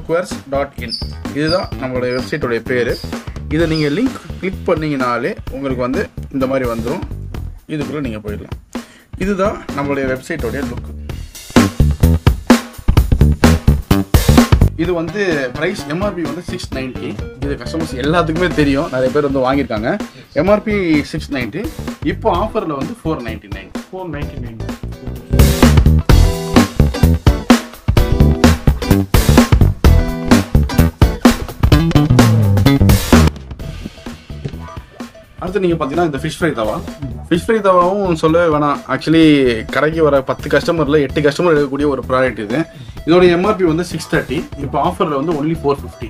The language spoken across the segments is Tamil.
குக்வேர்ஸ் டாட் இன் இதுதான் நம்மளுடைய வெப்சைட்டோடைய பேர் இதை நீங்கள் லிங்க் கிளிக் பண்ணீங்கனாலே உங்களுக்கு வந்து இந்த மாதிரி வந்துடும் இதுக்குள்ளே நீங்கள் போயிடலாம் இதுதான் நம்மளுடைய வெப்சைட்டோடைய லுக் இது வந்து ப்ரைஸ் எம்ஆர்பி வந்து சிக்ஸ் நைன்ட்டி இது கஸ்டமர்ஸ் எல்லாத்துக்குமே தெரியும் நிறைய பேர் வந்து வாங்கியிருக்காங்க எம்ஆர்பி சிக்ஸ் நைன்ட்டி இப்போ ஆஃபரில் வந்து four ninety nine four ninety nine அடுத்து நீங்கள் பார்த்தீங்கன்னா இந்த fish fry tawa fish fry தவாவும் சொல்லவே வேணாம் ஆக்சுவலி கடைக்கு வர பத்து கஸ்டமரில் எட்டு கஸ்டமர் எடுக்கக்கூடிய ஒரு ப்ராடக்ட் இது இதோட எம்ஆர்பி வந்து சிக்ஸ் தேர்ட்டி இப்போ ஆஃபரில் வந்து ஒன்லி ஃபோர் ஃபிஃப்டி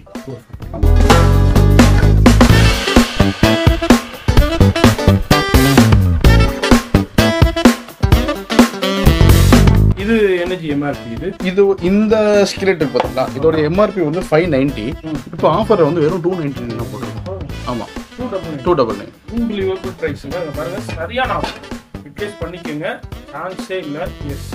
இது எனர்ஜி எம்ஆர்பி இது இது இந்த ஸ்கிலெட் இருக்கு பார்த்தீங்களா இதோட எம்ஆர்பி வந்து ஃபைவ் நைன்ட்டி இப்போ ஆஃபரில் வந்து வெறும் டூ நைன்ட்டி நைன் போட்டுருக்கோம் ஆமாம் two double two double nine unbelievable ப்ரைஸுங்க அங்கே பாருங்க சரியான ஆஃபர் ரிப்ளேஸ் பண்ணிக்கோங்க சான்ஸே இல்லை எஸ்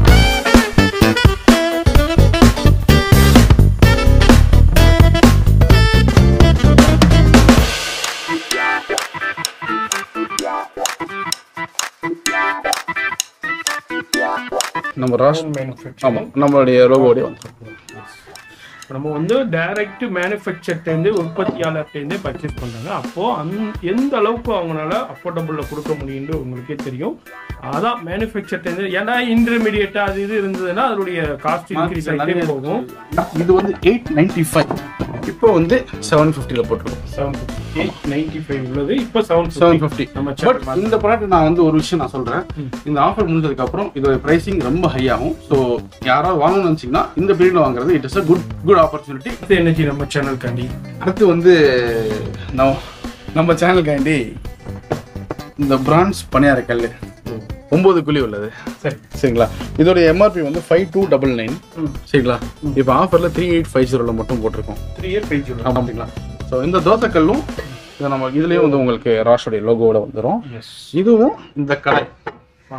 நம்ம ராஷ் மேனுஃபேக்சர் ஆமாம் நம்மளுடைய லோகோடைய வந்து நம்ம வந்து டைரக்ட் மேனுஃபேக்சர்லேருந்து உற்பத்தியாளர்கிட்டேருந்தே பர்ச்சேஸ் பண்ணுறாங்க அப்போது அந் எந்த அளவுக்கு அவங்களால அஃபோர்டபுளில் கொடுக்க முடியும்னு உங்களுக்கே தெரியும் அதான் மேனுஃபேக்சர்லேருந்து ஏன்னா இன்டர்மீடியட்டாக அது இது இருந்ததுன்னா அதனுடைய காஸ்ட் இன்க்ரீஸ் ஆகிட்டே போகும் இது வந்து எயிட் நைன்டி ஃபைவ் இப்போ வந்து செவன் ஃபிஃப்டியில் போட்டுருக்கோம் செவன் எயிட் நைன்டி ஃபைவ் உள்ளது இப்போ செவன் செவன் ஃபிஃப்டி நம்ம பட் இந்த ப்ராடக்ட் நான் வந்து ஒரு விஷயம் நான் சொல்றேன் இந்த ஆஃபர் முடிஞ்சதுக்கு அப்புறம் இதோட பிரைசிங் ரொம்ப ஹை ஆகும் ஸோ யாராவது வாங்கணும்னு நினைச்சீங்கன்னா இந்த பீரியட்ல வாங்குறது it is a good good opportunity அடுத்து எனர்ஜி நம்ம சேனல்காண்டி அடுத்து வந்து நம்ம நம்ம சேனலுக்காண்டி இந்த பிரான்ஸ் பணியார கல் ஒன்பது குழி உள்ளது சரி சரிங்களா இதோட எம்ஆர்பி வந்து ஃபைவ் டூ டபுள் நைன் ம். சரிங்களா இப்போ ஆஃபரில் த்ரீ எயிட் ஃபைவ் ஜீரோவில் மட்டும் போட்டிருக்கோம் த்ரீ இயர் பேஜ் அப்படிங்களா ஸோ இந்த தோசைக்கல்லும் இது நம்ம இதுலேயும் வந்து உங்களுக்கு ராஷோடைய லோகோவோட வந்துடும் எஸ் இதுவும் இந்த கடை ஆ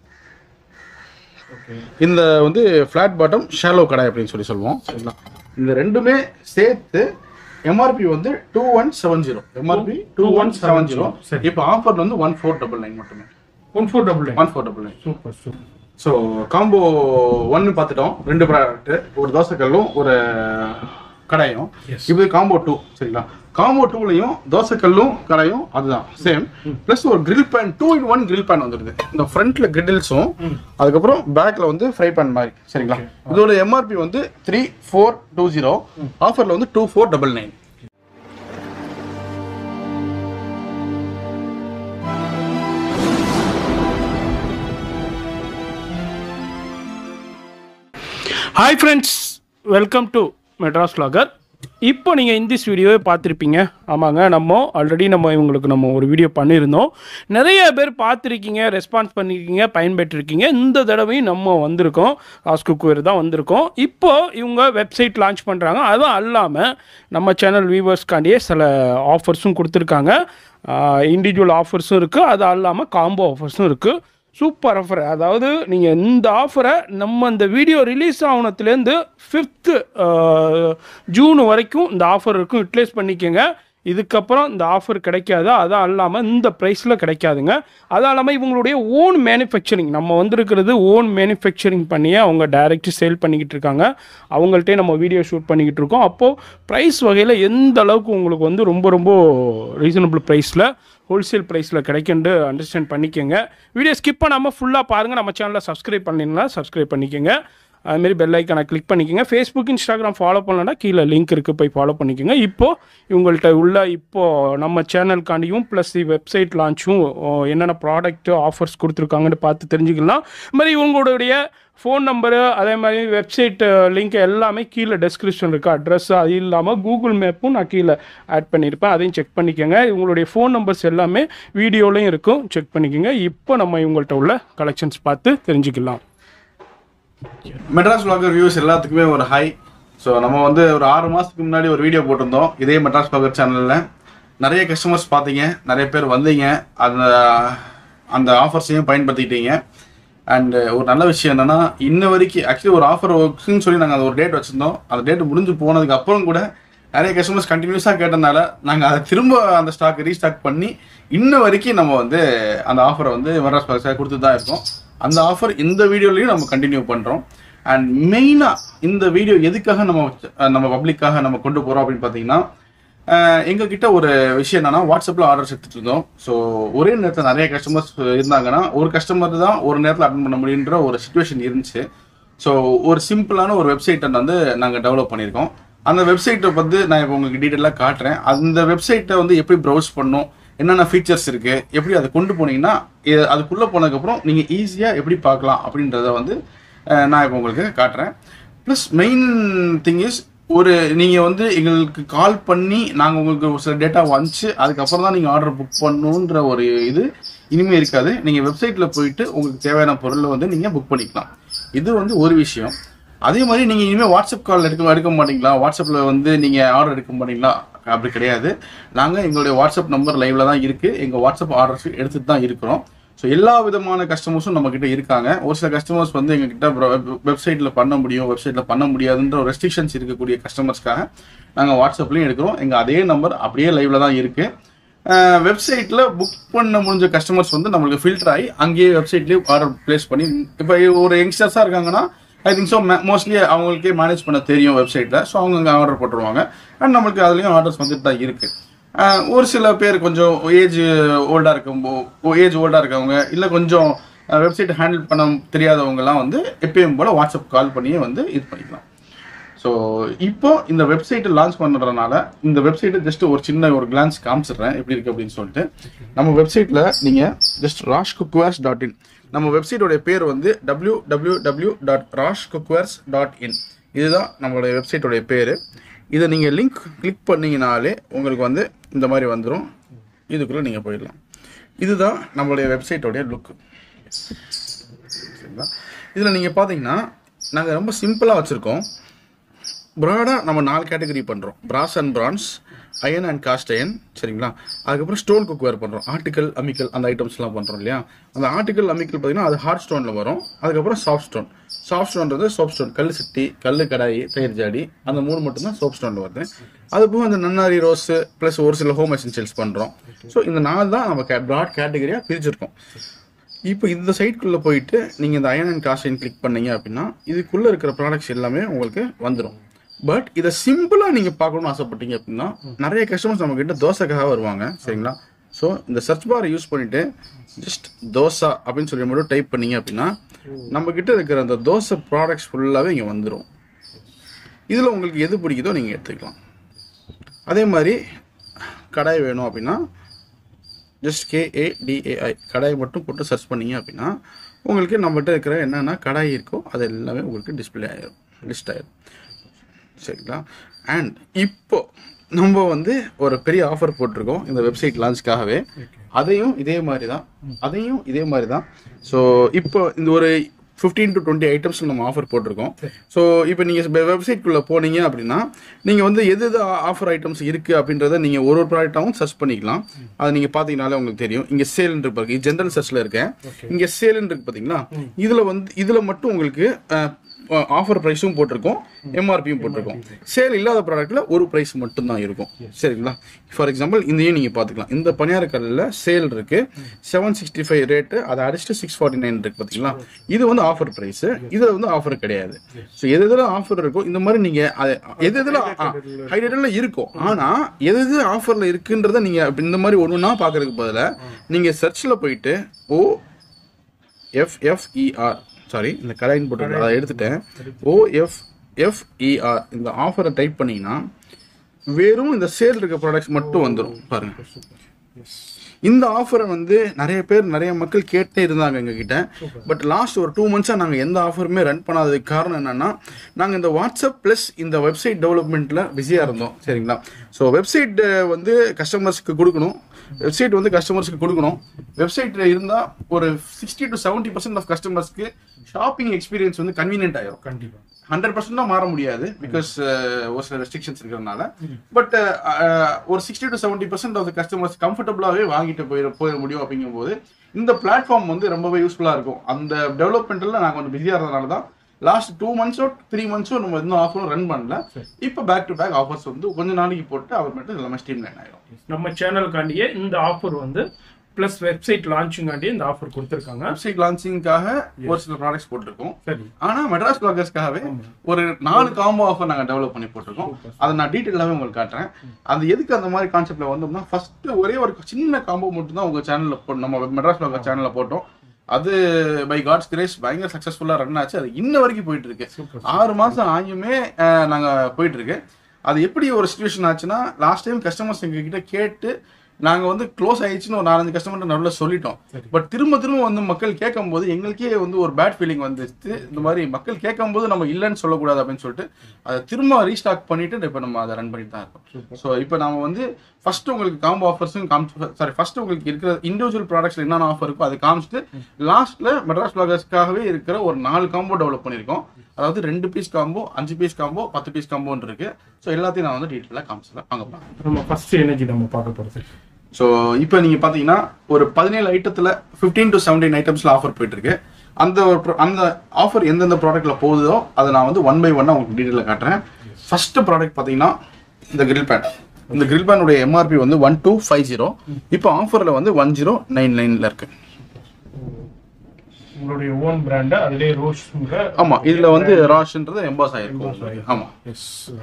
ஓகே இந்த வந்து ஃப்ளாட் பாட்டம் ஷாலோ கடை அப்படின்னு சொல்லி சொல்லுவோம் சரிங்களா இந்த ரெண்டுமே சேர்த்து எம்ஆர்பி வந்து two one seven zero MRP two one seven zero சரி. இப்போ ஆஃபர் வந்து ஒன் ஃபோர் டபுள் நைன் மட்டுமே one four double nine one four double nine super super so combo ஒன்னு பார்த்துட்டோம் ரெண்டு ப்ராடக்ட் ஒரு தோசைக்கல்லும் ஒரு கடாயும் Yes. இது காம்போ டூ சரிங்களா காம்போ டூலையும் தோசைக்கல்லும் கடாயும் அதுதான் சேம் ப்ளஸ் ஒரு grill pan two in one grill pan வந்துடுது இந்த ஃப்ரண்ட்ல கிரில்ஸும் அதுக்கப்புறம் பேக்ல வந்து ஃப்ரை பேன் மாதிரி சரிங்களா இதோட எம்ஆர்பி வந்து த்ரீ ஃபோர் டூ ஜீரோ ஆஃபர்ல வந்து two four double nine hi friends welcome to Madras லாகர் இப்போ நீங்கள் இந்திஸ் வீடியோவே பார்த்துருப்பீங்க ஆமாங்க நம்ம ஆல்ரெடி நம்ம இவங்களுக்கு நம்ம ஒரு வீடியோ பண்ணியிருந்தோம் நிறைய பேர் பார்த்துருக்கீங்க ரெஸ்பான்ஸ் பண்ணியிருக்கீங்க பயன்பெற்றிருக்கீங்க இந்த தடவையும் நம்ம வந்திருக்கோம் காஸ் குக்வேர் தான் வந்திருக்கோம் இப்போ இவங்க வெப்சைட் லான்ச் பண்ணுறாங்க அதுவும் அல்லாமல் நம்ம சேனல் வியூவர்ஸ்க்காண்டியே சில ஆஃபர்ஸும் கொடுத்துருக்காங்க இண்டிவிஜுவல் ஆஃபர்ஸும் இருக்குது அது அல்லாமல் காம்போ ஆஃபர்ஸும் இருக்குது சூப்பர் ஆஃபர் அதாவது நீங்கள் இந்த ஆஃபரை நம்ம இந்த வீடியோ ரிலீஸ் ஆகுனத்துலேருந்து ஃபிஃப்த்து ஜூன் வரைக்கும் இந்த ஆஃபர் இருக்கும் யூட்டிலைஸ் பண்ணிக்கோங்க இதுக்கப்புறம் இந்த ஆஃபர் கிடைக்காது அதான் இல்லாமல் இந்த ப்ரைஸில் கிடைக்காதுங்க அதான் இல்லாமல் இவங்களுடைய ஓன் மேனுஃபேக்சரிங் நம்ம வந்திருக்கிறது ஓன் மேனுஃபேக்சரிங் பண்ணியே அவங்க டைரக்ட் சேல் பண்ணிக்கிட்டு இருக்காங்க அவங்கள்ட்டே நம்ம வீடியோ ஷூட் பண்ணிக்கிட்டு இருக்கோம் அப்போது ப்ரைஸ் வகையில் எந்த அளவுக்கு உங்களுக்கு வந்து ரொம்ப ரொம்ப ரீசனபிள் ப்ரைஸில் ஹோல்சேல் ப்ரைஸில் கிடைக்குன்னு அண்டர்ஸ்டாண்ட் பண்ணிக்கோங்க வீடியோ ஸ்கிப் பண்ணாமல் ஃபுல்லாக பாருங்கள் நம்ம சேனலை சப்ஸ்கிரைப் பண்ணிங்கன்னா சப்ஸ்கிரைப் பண்ணிக்கோங்க அதுமாரி பெல் ஐக்கானை கிளிக் பண்ணிக்கோங்க ஃபேஸ்புக் இன்ஸ்டாகிராம் ஃபாலோ பண்ணலன்னா கீழே லிங்க் இருக்குது போய் ஃபாலோ பண்ணிக்கோங்க இப்போது இவங்கள்ட்ட உள்ள இப்போது நம்ம சேனலுக்காண்டியும் ப்ளஸ் வெப்சைட் லான்ச்சும் என்னென்ன ப்ராடக்ட்டு ஆஃபர்ஸ் கொடுத்துருக்காங்கன்னு பார்த்து தெரிஞ்சுக்கலாம் இது மாதிரி இவங்களுடைய ஃபோன் நம்பரு அதே மாதிரி வெப்சைட் லிங்க் எல்லாமே கீழே டெஸ்கிரிப்ஷன் இருக்குது அட்ரஸ் அது இல்லாமல் கூகுள் மேப்பும் நான் கீழே ஆட் பண்ணியிருப்பேன் அதையும் செக் பண்ணிக்கோங்க இவங்களுடைய ஃபோன் நம்பர்ஸ் எல்லாமே வீடியோலையும் இருக்கும் செக் பண்ணிக்கோங்க இப்போ நம்ம இவங்கள்ட்ட உள்ள கலெக்ஷன்ஸ் பார்த்து தெரிஞ்சுக்கலாம் மெட்ராஸ் vlogger வியூஸ் எல்லாத்துக்குமே ஒரு ஹாய் ஸோ நம்ம வந்து ஒரு ஆறு மாதத்துக்கு முன்னாடி ஒரு வீடியோ போட்டிருந்தோம் இதே மெட்ராஸ் vlogger சேனலில் நிறைய கஸ்டமர்ஸ் பார்த்தீங்க நிறைய பேர் வந்தீங்க அந்த அந்த ஆஃபர்ஸையும் பயன்படுத்திக்கிட்டீங்க அண்ட் ஒரு நல்ல விஷயம் என்னன்னா இன்ன வரைக்கும் ஆக்சுவலி ஒரு ஆஃபர் ஒர்க்ஸ்னு சொல்லி நாங்கள் ஒரு டேட் வச்சிருந்தோம் அந்த டேட் முடிஞ்சு போனதுக்கு அப்புறம் கூட நிறைய கஸ்டமர்ஸ் கண்டினியூஸாக கேட்டனால நாங்கள் அதை திரும்ப அந்த ஸ்டாக் ரீஸ்டாக் பண்ணி இன்ன வரைக்கும் நம்ம வந்து அந்த ஆஃபரை வந்து மெட்ராஸ் பாக்ஸாக கொடுத்து தான் இருக்கோம் அந்த ஆஃபர் இந்த வீடியோலையும் நம்ம கண்டினியூ பண்ணுறோம் அண்ட் மெயினாக இந்த வீடியோ எதுக்காக நம்ம வச்ச- நம்ம பப்ளிக்காக நம்ம கொண்டு போகிறோம் அப்படின்னு பார்த்தீங்கன்னா அஹ் எங்ககிட்ட ஒரு விஷயம் என்னன்னா வாட்ஸ்அப்ல ஆர்டர்ஸ் எடுத்துட்டு இருந்தோம் ஸோ ஒரே நேரத்தில் நிறைய கஸ்டமர்ஸ் இருந்தாங்கன்னா ஒரு கஸ்டமர் தான் ஒரு நேரத்தில் அட்டன் பண்ண முடியுன்ற ஒரு சுச்சுவேஷன் இருந்துச்சு ஸோ ஒரு சிம்பிளான ஒரு வெப்சைட்டை வந்து நாங்கள் டெவலப் பண்ணியிருக்கோம் அந்த வெப்சைட்டை வந்து நான் இப்போ உங்களுக்கு டீட்டெயிலாக காட்டுறேன் அந்த வெப்சைட்டை வந்து எப்படி ப்ரௌஸ் பண்ணும் என்னென்ன ஃபீச்சர்ஸ் இருக்கு எப்படி அதை கொண்டு போனீங்கன்னா இது- அதுக்குள்ளே போனதுக்கப்புறம் நீங்கள் ஈஸியாக எப்படி பார்க்கலாம் அப்படின்றத வந்து அஹ், நான் இப்போ உங்களுக்கு காட்டுறேன் ப்ளஸ் மெயின் திங் இஸ் ஒரு நீங்கள் வந்து எங்களுக்கு கால் பண்ணி நாங்கள் உங்களுக்கு ஒரு சில டேட்டா வந்துச்சு அதுக்கப்புறம் தான் நீங்கள் ஆர்டர் புக் பண்ணணுன்ற ஒரு இது இனிமே இருக்காது நீங்கள் வெப்சைட்டில் போயிட்டு உங்களுக்கு தேவையான பொருளை வந்து நீங்கள் புக் பண்ணிக்கலாம் இது வந்து ஒரு விஷயம் அதே மாதிரி நீங்கள் இனிமேல் வாட்ஸ்அப் கால் எடுக்க எடுக்க மாட்டீங்களா வாட்ஸ்அப்பில் வந்து நீங்கள் ஆர்டர் எடுக்க மாட்டீங்களா அப்படி கிடையாது நாங்கள் எங்களுடைய வாட்ஸ்அப் நம்பர் லைவ்ல தான் இருக்குது எங்கள் வாட்ஸ்அப் ஆர்டர்ஸ் எடுத்துட்டு தான் இருக்கிறோம் ஸோ எல்லா விதமான கஸ்டமர்ஸும் நம்ம கிட்ட இருக்காங்க ஒரு சில கஸ்டமர்ஸ் வந்து எங்ககிட்ட வெப்சைட்டில் பண்ண முடியும் வெப்சைட்டில் பண்ண முடியாதுன்ற ஒரு ரெஸ்ட்ரிக்ஷன்ஸ் இருக்கக்கூடிய கஸ்டமர்ஸ்க்காக நாங்கள் வாட்ஸ்அப்லையும் எடுக்கிறோம் எங்கள் அதே நம்பர் அப்படியே லைவ்ல தான் இருக்கு வெப்சைட்டில் புக் பண்ண முடிஞ்ச கஸ்டமர்ஸ் வந்து நம்மளுக்கு ஃபில்டர் ஆகி அங்கேயே வெப்சைட்லேயே ஆர்டர் ப்ளேஸ் பண்ணி இப்போ ஒரு யங்ஸ்டர்ஸாக இருக்காங்கன்னா ஐ திங்க் ஸோ மோஸ்ட்லி அவங்களுக்கே மேனேஜ் பண்ண தெரியும் வெப்சைட்டில் ஸோ அவங்க அங்கே ஆர்டர் போட்டுருவாங்க அண்ட் நம்மளுக்கு அதுலேயும் ஆர்டர்ஸ் வந்துட்டு தான் இருக்குது ஆஹ் ஒரு சில பேர் கொஞ்சம் ஏஜ் ஓல்டாக இருக்கும்போ ஏஜ் ஓல்டாக இருக்கவங்க இல்லை கொஞ்சம் வெப்சைட் ஹேண்டில் பண்ண தெரியாதவங்கலாம் வந்து எப்பயும் போல் வாட்ஸ்அப் கால் பண்ணியே வந்து இது பண்ணிக்கலாம் ஸோ இப்போ இந்த வெப்சைட்டை லான்ச் பண்ணுறதுனால இந்த வெப்சைட்டை ஜஸ்ட் ஒரு சின்ன ஒரு கிளான்ஸ் காமிச்சிடுறேன் எப்படி இருக்கு அப்படின்னு சொல்லிட்டு நம்ம வெப்சைட்டில் நீங்கள் just Rash cookwares dot in நம்ம வெப்சைட்டோடைய பேர் வந்து W W W dot Rash cookwares dot in இதுதான் நம்மளுடைய வெப்சைட்டோடைய பேர் இதை நீங்கள் லிங்க் கிளிக் பண்ணீங்கனாலே உங்களுக்கு வந்து இந்த மாதிரி வந்துடும் இதுக்குள்ளே நீங்கள் போயிடலாம் இதுதான் நம்மளுடைய வெப்சைட்டோடைய லுக் சரிங்களா இதில் நீங்கள் பார்த்தீங்கன்னா நாங்கள் ரொம்ப சிம்பிளாக வச்சுருக்கோம் ப்ராடாக நம்ம நாலு கேட்டகரி பண்ணுறோம் brass and bronze iron and cast iron சரிங்களா அதுக்கப்புறம் ஸ்டோன் குக்வேர் பண்ணுறோம் ஆர்டிக்கல் அமிக்கல் அந்த ஐட்டம்ஸ்லாம் பண்ணுறோம் இல்லையா அந்த ஆர்டிக்கல் அமிக்கல் பார்த்தீங்கன்னா அது ஹார்ட் ஸ்டோனில் வரும் அதுக்கப்புறம் சாஃப்ட் ஸ்டோன் சாஃப்ட் ஸ்டோன்றது சோப் ஸ்டோன் கல் சிட்டி கல் கடாயி தயிர் ஜாடி அந்த மூணு மட்டும்தான் சோப் ஸ்டோனில் வருது அது போக அந்த நன்னாரி ரோஸ் ப்ளஸ் ஒரு சில ஹோம் எசென்சியல்ஸ் பண்ணுறோம் ஸோ இந்த நாலு தான் நம்ம ப்ராட் கேட்டகரியாக பிரிச்சிருக்கோம் இப்போ இந்த சைட்குள்ளே போயிட்டு நீங்கள் இந்த அயன் அண்ட் காஸ்டின் கிளிக் பண்ணீங்க அப்படின்னா இதுக்குள்ளே இருக்கிற ப்ராடக்ட்ஸ் எல்லாமே உங்களுக்கு வந்துடும் பட் இதை சிம்பிளாக நீங்கள் பார்க்கணும்னு ஆசைப்பட்டீங்க அப்படின்னா நிறைய கஸ்டமர்ஸ் நம்ம கிட்ட தோசைக்காக வருவாங்க சரிங்களா ஸோ இந்த சர்ச் பாரை யூஸ் பண்ணிட்டு ஜஸ்ட் தோசை அப்படின்னு சொல்லி மட்டும் டைப் பண்ணீங்க அப்படின்னா நம்ம கிட்ட இருக்கிற அந்த தோசை ப்ராடக்ட்ஸ் ஃபுல்லாகவே இங்கே வந்துடும் இதில் உங்களுக்கு எது பிடிக்குதோ நீங்கள் எடுத்துக்கலாம் அதே மாதிரி கடாய் வேணும் அப்படின்னா ஜஸ்ட் கேஏடிஏஐ கடாய் மட்டும் போட்டு சர்ச் பண்ணீங்க அப்படின்னா உங்களுக்கு நம்மகிட்ட இருக்கிற என்னென்ன கடாய் இருக்கோ அது எல்லாமே உங்களுக்கு டிஸ்ப்ளே ஆயிரும் லிஸ்ட் ஆயிரும் சரிங்களா அண்ட் இப்போ நம்ம வந்து ஒரு பெரிய ஆஃபர் போட்டிருக்கோம் இந்த வெப்சைட் லான்ச்க்காகவே அதையும் இதே மாதிரி தான் அதையும் இதே மாதிரி தான் ஸோ இப்போ இந்த ஒரு ஃபிஃப்டீன் டு டுவெண்ட்டி ஐட்டம்ஸ் நம்ம ஆஃபர் போட்டிருக்கோம் ஸோ இப்போ நீங்கள் வெப்சைட்குள்ளே போனீங்க அப்படின்னா நீங்கள் வந்து எது எது ஆஃபர் ஐட்டம்ஸ் இருக்குது அப்படின்றத நீங்கள் ஒரு ஒரு ப்ராடக்டாகவும் சர்ச் பண்ணிக்கலாம் அதை நீங்கள் பார்த்தீங்கனாலே உங்களுக்கு தெரியும் இங்கே சேல் இருக்கு பாருங்க ஜென்ரல் சர்ச்சில் இருக்கேன் இங்கே சேல் இருக்கு பார்த்தீங்களா இதில் வந்து இதில் மட்டும் உங்களுக்கு ஆஃபர் ப்ரைஸும் போட்டிருக்கோம் எம்ஆர்பியும் போட்டிருக்கோம் சேல் இல்லாத ப்ராடக்ட்ல ஒரு ப்ரைஸ் மட்டும் தான் இருக்கும் சரிங்களா ஃபார் எக்ஸாம்பிள் இதையும் நீங்க பாத்துக்கலாம் இந்த பணியாரக்கல்ல சேல் இருக்கு செவன் சிக்ஸ்டி ஃபைவ் ரேட்டு அதை அடிச்சுட்டு சிக்ஸ் ஃபார்ட்டி நைன் இருக்கு பாத்தீங்களா இது வந்து ஆஃபர் பிரைஸ் இதுல வந்து ஆஃபர் கிடையாது ஸோ எது எதுல ஆஃபர் இருக்கோ இந்த மாதிரி நீங்க அது- எது எதுல ஹைலைட்ல இருக்கும் ஆனா எது எது ஆஃபர்ல இருக்குன்றத நீங்க இப்ப இந்த மாதிரி ஒண்ணுன்னா பாக்குறதுக்கு பதிலா நீங்க சர்ச்ல போயிட்டு ஓ எஃப்எஃப்இஆர் சாரி இந்த கடைன்னு போட்டு அதை எடுத்துட்டேன் ஓஎஃப் எஃப்இஆர் இந்த ஆஃபரை டைப் பண்ணீங்கன்னா வெறும் இந்த சேல் இருக்க ப்ராடக்ட்ஸ் மட்டும் வந்துடும் பாருங்க இந்த ஆஃபரை வந்து நிறைய பேர் நிறைய மக்கள் கேட்டே இருந்தாங்க எங்ககிட்ட பட் லாஸ்ட் ஒரு டூ மந்த்ஸாக நாங்கள் எந்த ஆஃபருமே ரன் பண்ணாததுக்கு காரணம் என்னன்னா நாங்கள் இந்த வாட்ஸ்அப் ப்ளஸ் இந்த வெப்சைட் டெவலப்மெண்ட்டில் பிஸியாக இருந்தோம் சரிங்களா ஸோ வெப்சைட் வந்து கஸ்டமர்ஸ்க்கு கொடுக்கணும் வெப்சைட் வந்து கஸ்டமர்ஸ்க்கு கொடுக்கணும் வெப்சைட்ல இருந்தால் ஒரு sixty to seventy percent of கஸ்டமர்ஸ்க்கு ஷாப்பிங் எக்ஸ்பீரியன்ஸ் வந்து கன்வீனியன்ட் ஆயிரும் கண்டிப்பா ஹண்ட்ரட் பர்சன்ட் மாற முடியாது பிகாஸ் ஒரு சில ரெஸ்ட்ரிக்ஷன்ஸ் இருக்கிறதுனால பட் ஒரு sixty to seventy percent of customers கம்ஃபர்டபுளாகவே வாங்கிட்டு போயிட போயிட முடியும் அப்படிங்கும்போது இந்த பிளாட்ஃபார்ம் வந்து ரொம்பவே யூஸ்ஃபுல்லாக இருக்கும் அந்த டெவலப்மெண்ட்டில் நாங்கள் கொஞ்சம் பிஸியாக இருந்ததுனால தான் லாஸ்ட் டூ மந்த்ஸோ த்ரீ மந்த்ஸோ நம்ம எந்த ஆஃபரும் ரன் பண்ணல இப்போ பேக் டு பேக் ஆஃபர்ஸ் வந்து கொஞ்ச நாளைக்கு போட்டு அப்புறமேட்டு எல்லாமே ஸ்ட்ரீம் லைன் ஆயிடும் நம்ம சேனலுக்காண்டியே இந்த ஆஃபர் வந்து ப்ளஸ் வெப்சைட் லான்ச்சிங்காண்டியே இந்த ஆஃபர் கொடுத்துருக்காங்க வெப்சைட் லான்ச்சிங்காக ஒரு சில ப்ராடக்ட்ஸ் போட்டிருக்கோம் சரி ஆனா மெட்ராஸ் பிளாகர்ஸ்க்காகவே ஒரு நாலு காம்போ ஆஃபர் நாங்க டெவலப் பண்ணி போட்டிருக்கோம் அதை நான் டீட்டெயிலாவே உங்களுக்கு காட்டுறேன் அது எதுக்கு அந்த மாதிரி கான்செப்ட்ல வந்தோம்னா ஃபர்ஸ்ட் ஒரே ஒரு சின்ன காம்போ மட்டும் தான் உங்க சேனல்ல போ நம்ம மெட்ராஸ் பிளாகர் சேனல்ல போட்டோம் அது பை காட்ஸ் கிரேஸ் பயங்கர சக்சஸ்ஃபுல்லா ரன் ஆச்சு அது இன்ன வரைக்கும் போயிட்டு இருக்கு சூப்பர் ஆறு மாசம் ஆகியுமே அஹ், நாங்க போயிட்டு இருக்கு அது எப்படி ஒரு சுச்சுவேஷன் ஆச்சுன்னா லாஸ்ட் டைம் கஸ்டமர்ஸ் எங்க கிட்ட கேட்டு நாங்க வந்து க்ளோஸ் ஆயிடுச்சுன்னு ஒரு நாலஞ்சு கஸ்டமர் நல்லா சொல்லிட்டோம் பட் திரும்ப திரும்ப வந்து மக்கள் கேட்கும்போது எங்களுக்கே வந்து ஒரு பேட் ஃபீலிங் வந்துச்சு இந்த மாதிரி மக்கள் கேட்கும்போது நம்ம இல்லைன்னு சொல்லக்கூடாது அப்படின்னு சொல்லிட்டு அதை திரும்ப ரீஸ்டாக் பண்ணிட்டு இப்போ நம்ம அதை ரன் பண்ணிட்டு தான் இருக்கோம் ஸோ இப்போ நம்ம வந்து ஃபர்ஸ்ட் உங்களுக்கு காம்போ ஆஃபர்ஸும் காமிச்சு சாரி ஃபர்ஸ்ட் உங்களுக்கு இருக்கிற இண்டிவிஜுவல் ப்ராடக்ட்ஸ்ல என்னென்ன ஆஃபர் இருக்கோ அதை காமிச்சிட்டு லாஸ்ட்ல மெட்ராஸ் பிளாகர்ஸ்க்காகவே இருக்கிற ஒரு நாலு காம்போ டெவலப் பண்ணியிருக்கோம் அதாவது ரெண்டு பீஸ் காம்போ அஞ்சு பீஸ் காம்போ பத்து பீஸ் காம்போன்னு இருக்கு ஸோ எல்லாத்தையும் நான் வந்து டீட்டெயிலாக காமிச்சிடலாம் வாங்க பார்க்கலாம். நம்ம ஃபர்ஸ்ட் எனர்ஜி நம்ம பார்க்க போகிறது ஸோ இப்போ நீங்கள் பார்த்தீங்கன்னா ஒரு பதினேழு ஐட்டத்தில் ஃபிஃப்டீன் டு செவன்டீன் ஐட்டம்ஸில் ஆஃபர் போயிட்டு இருக்கு அந்த ஒரு pro- அந்த ஆஃபர் எந்தெந்த ப்ராடக்ட்ல போகுதோ அதை நான் வந்து ஒன் பை ஒன்னாக உங்களுக்கு டீட்டெயிலில் காட்டுறேன் ஃபர்ஸ்ட் ப்ராடக்ட் பார்த்தீங்கன்னா இந்த grill pan இந்த grill pan உடைய எம்ஆர்பி வந்து ஒன் டூ ஃபைவ் ஜீரோ இப்போ ஆஃபரில் வந்து ஒன் ஜீரோ நைன் நைனில் இருக்கு உங்களுடைய ஓன் பிராண்டு அதிலே ரோஸ் ஆமாம் இதில் வந்து ராஷ்ன்றது எம்பாஸ் ஆயிருக்கும் ஆமாம் எஸ்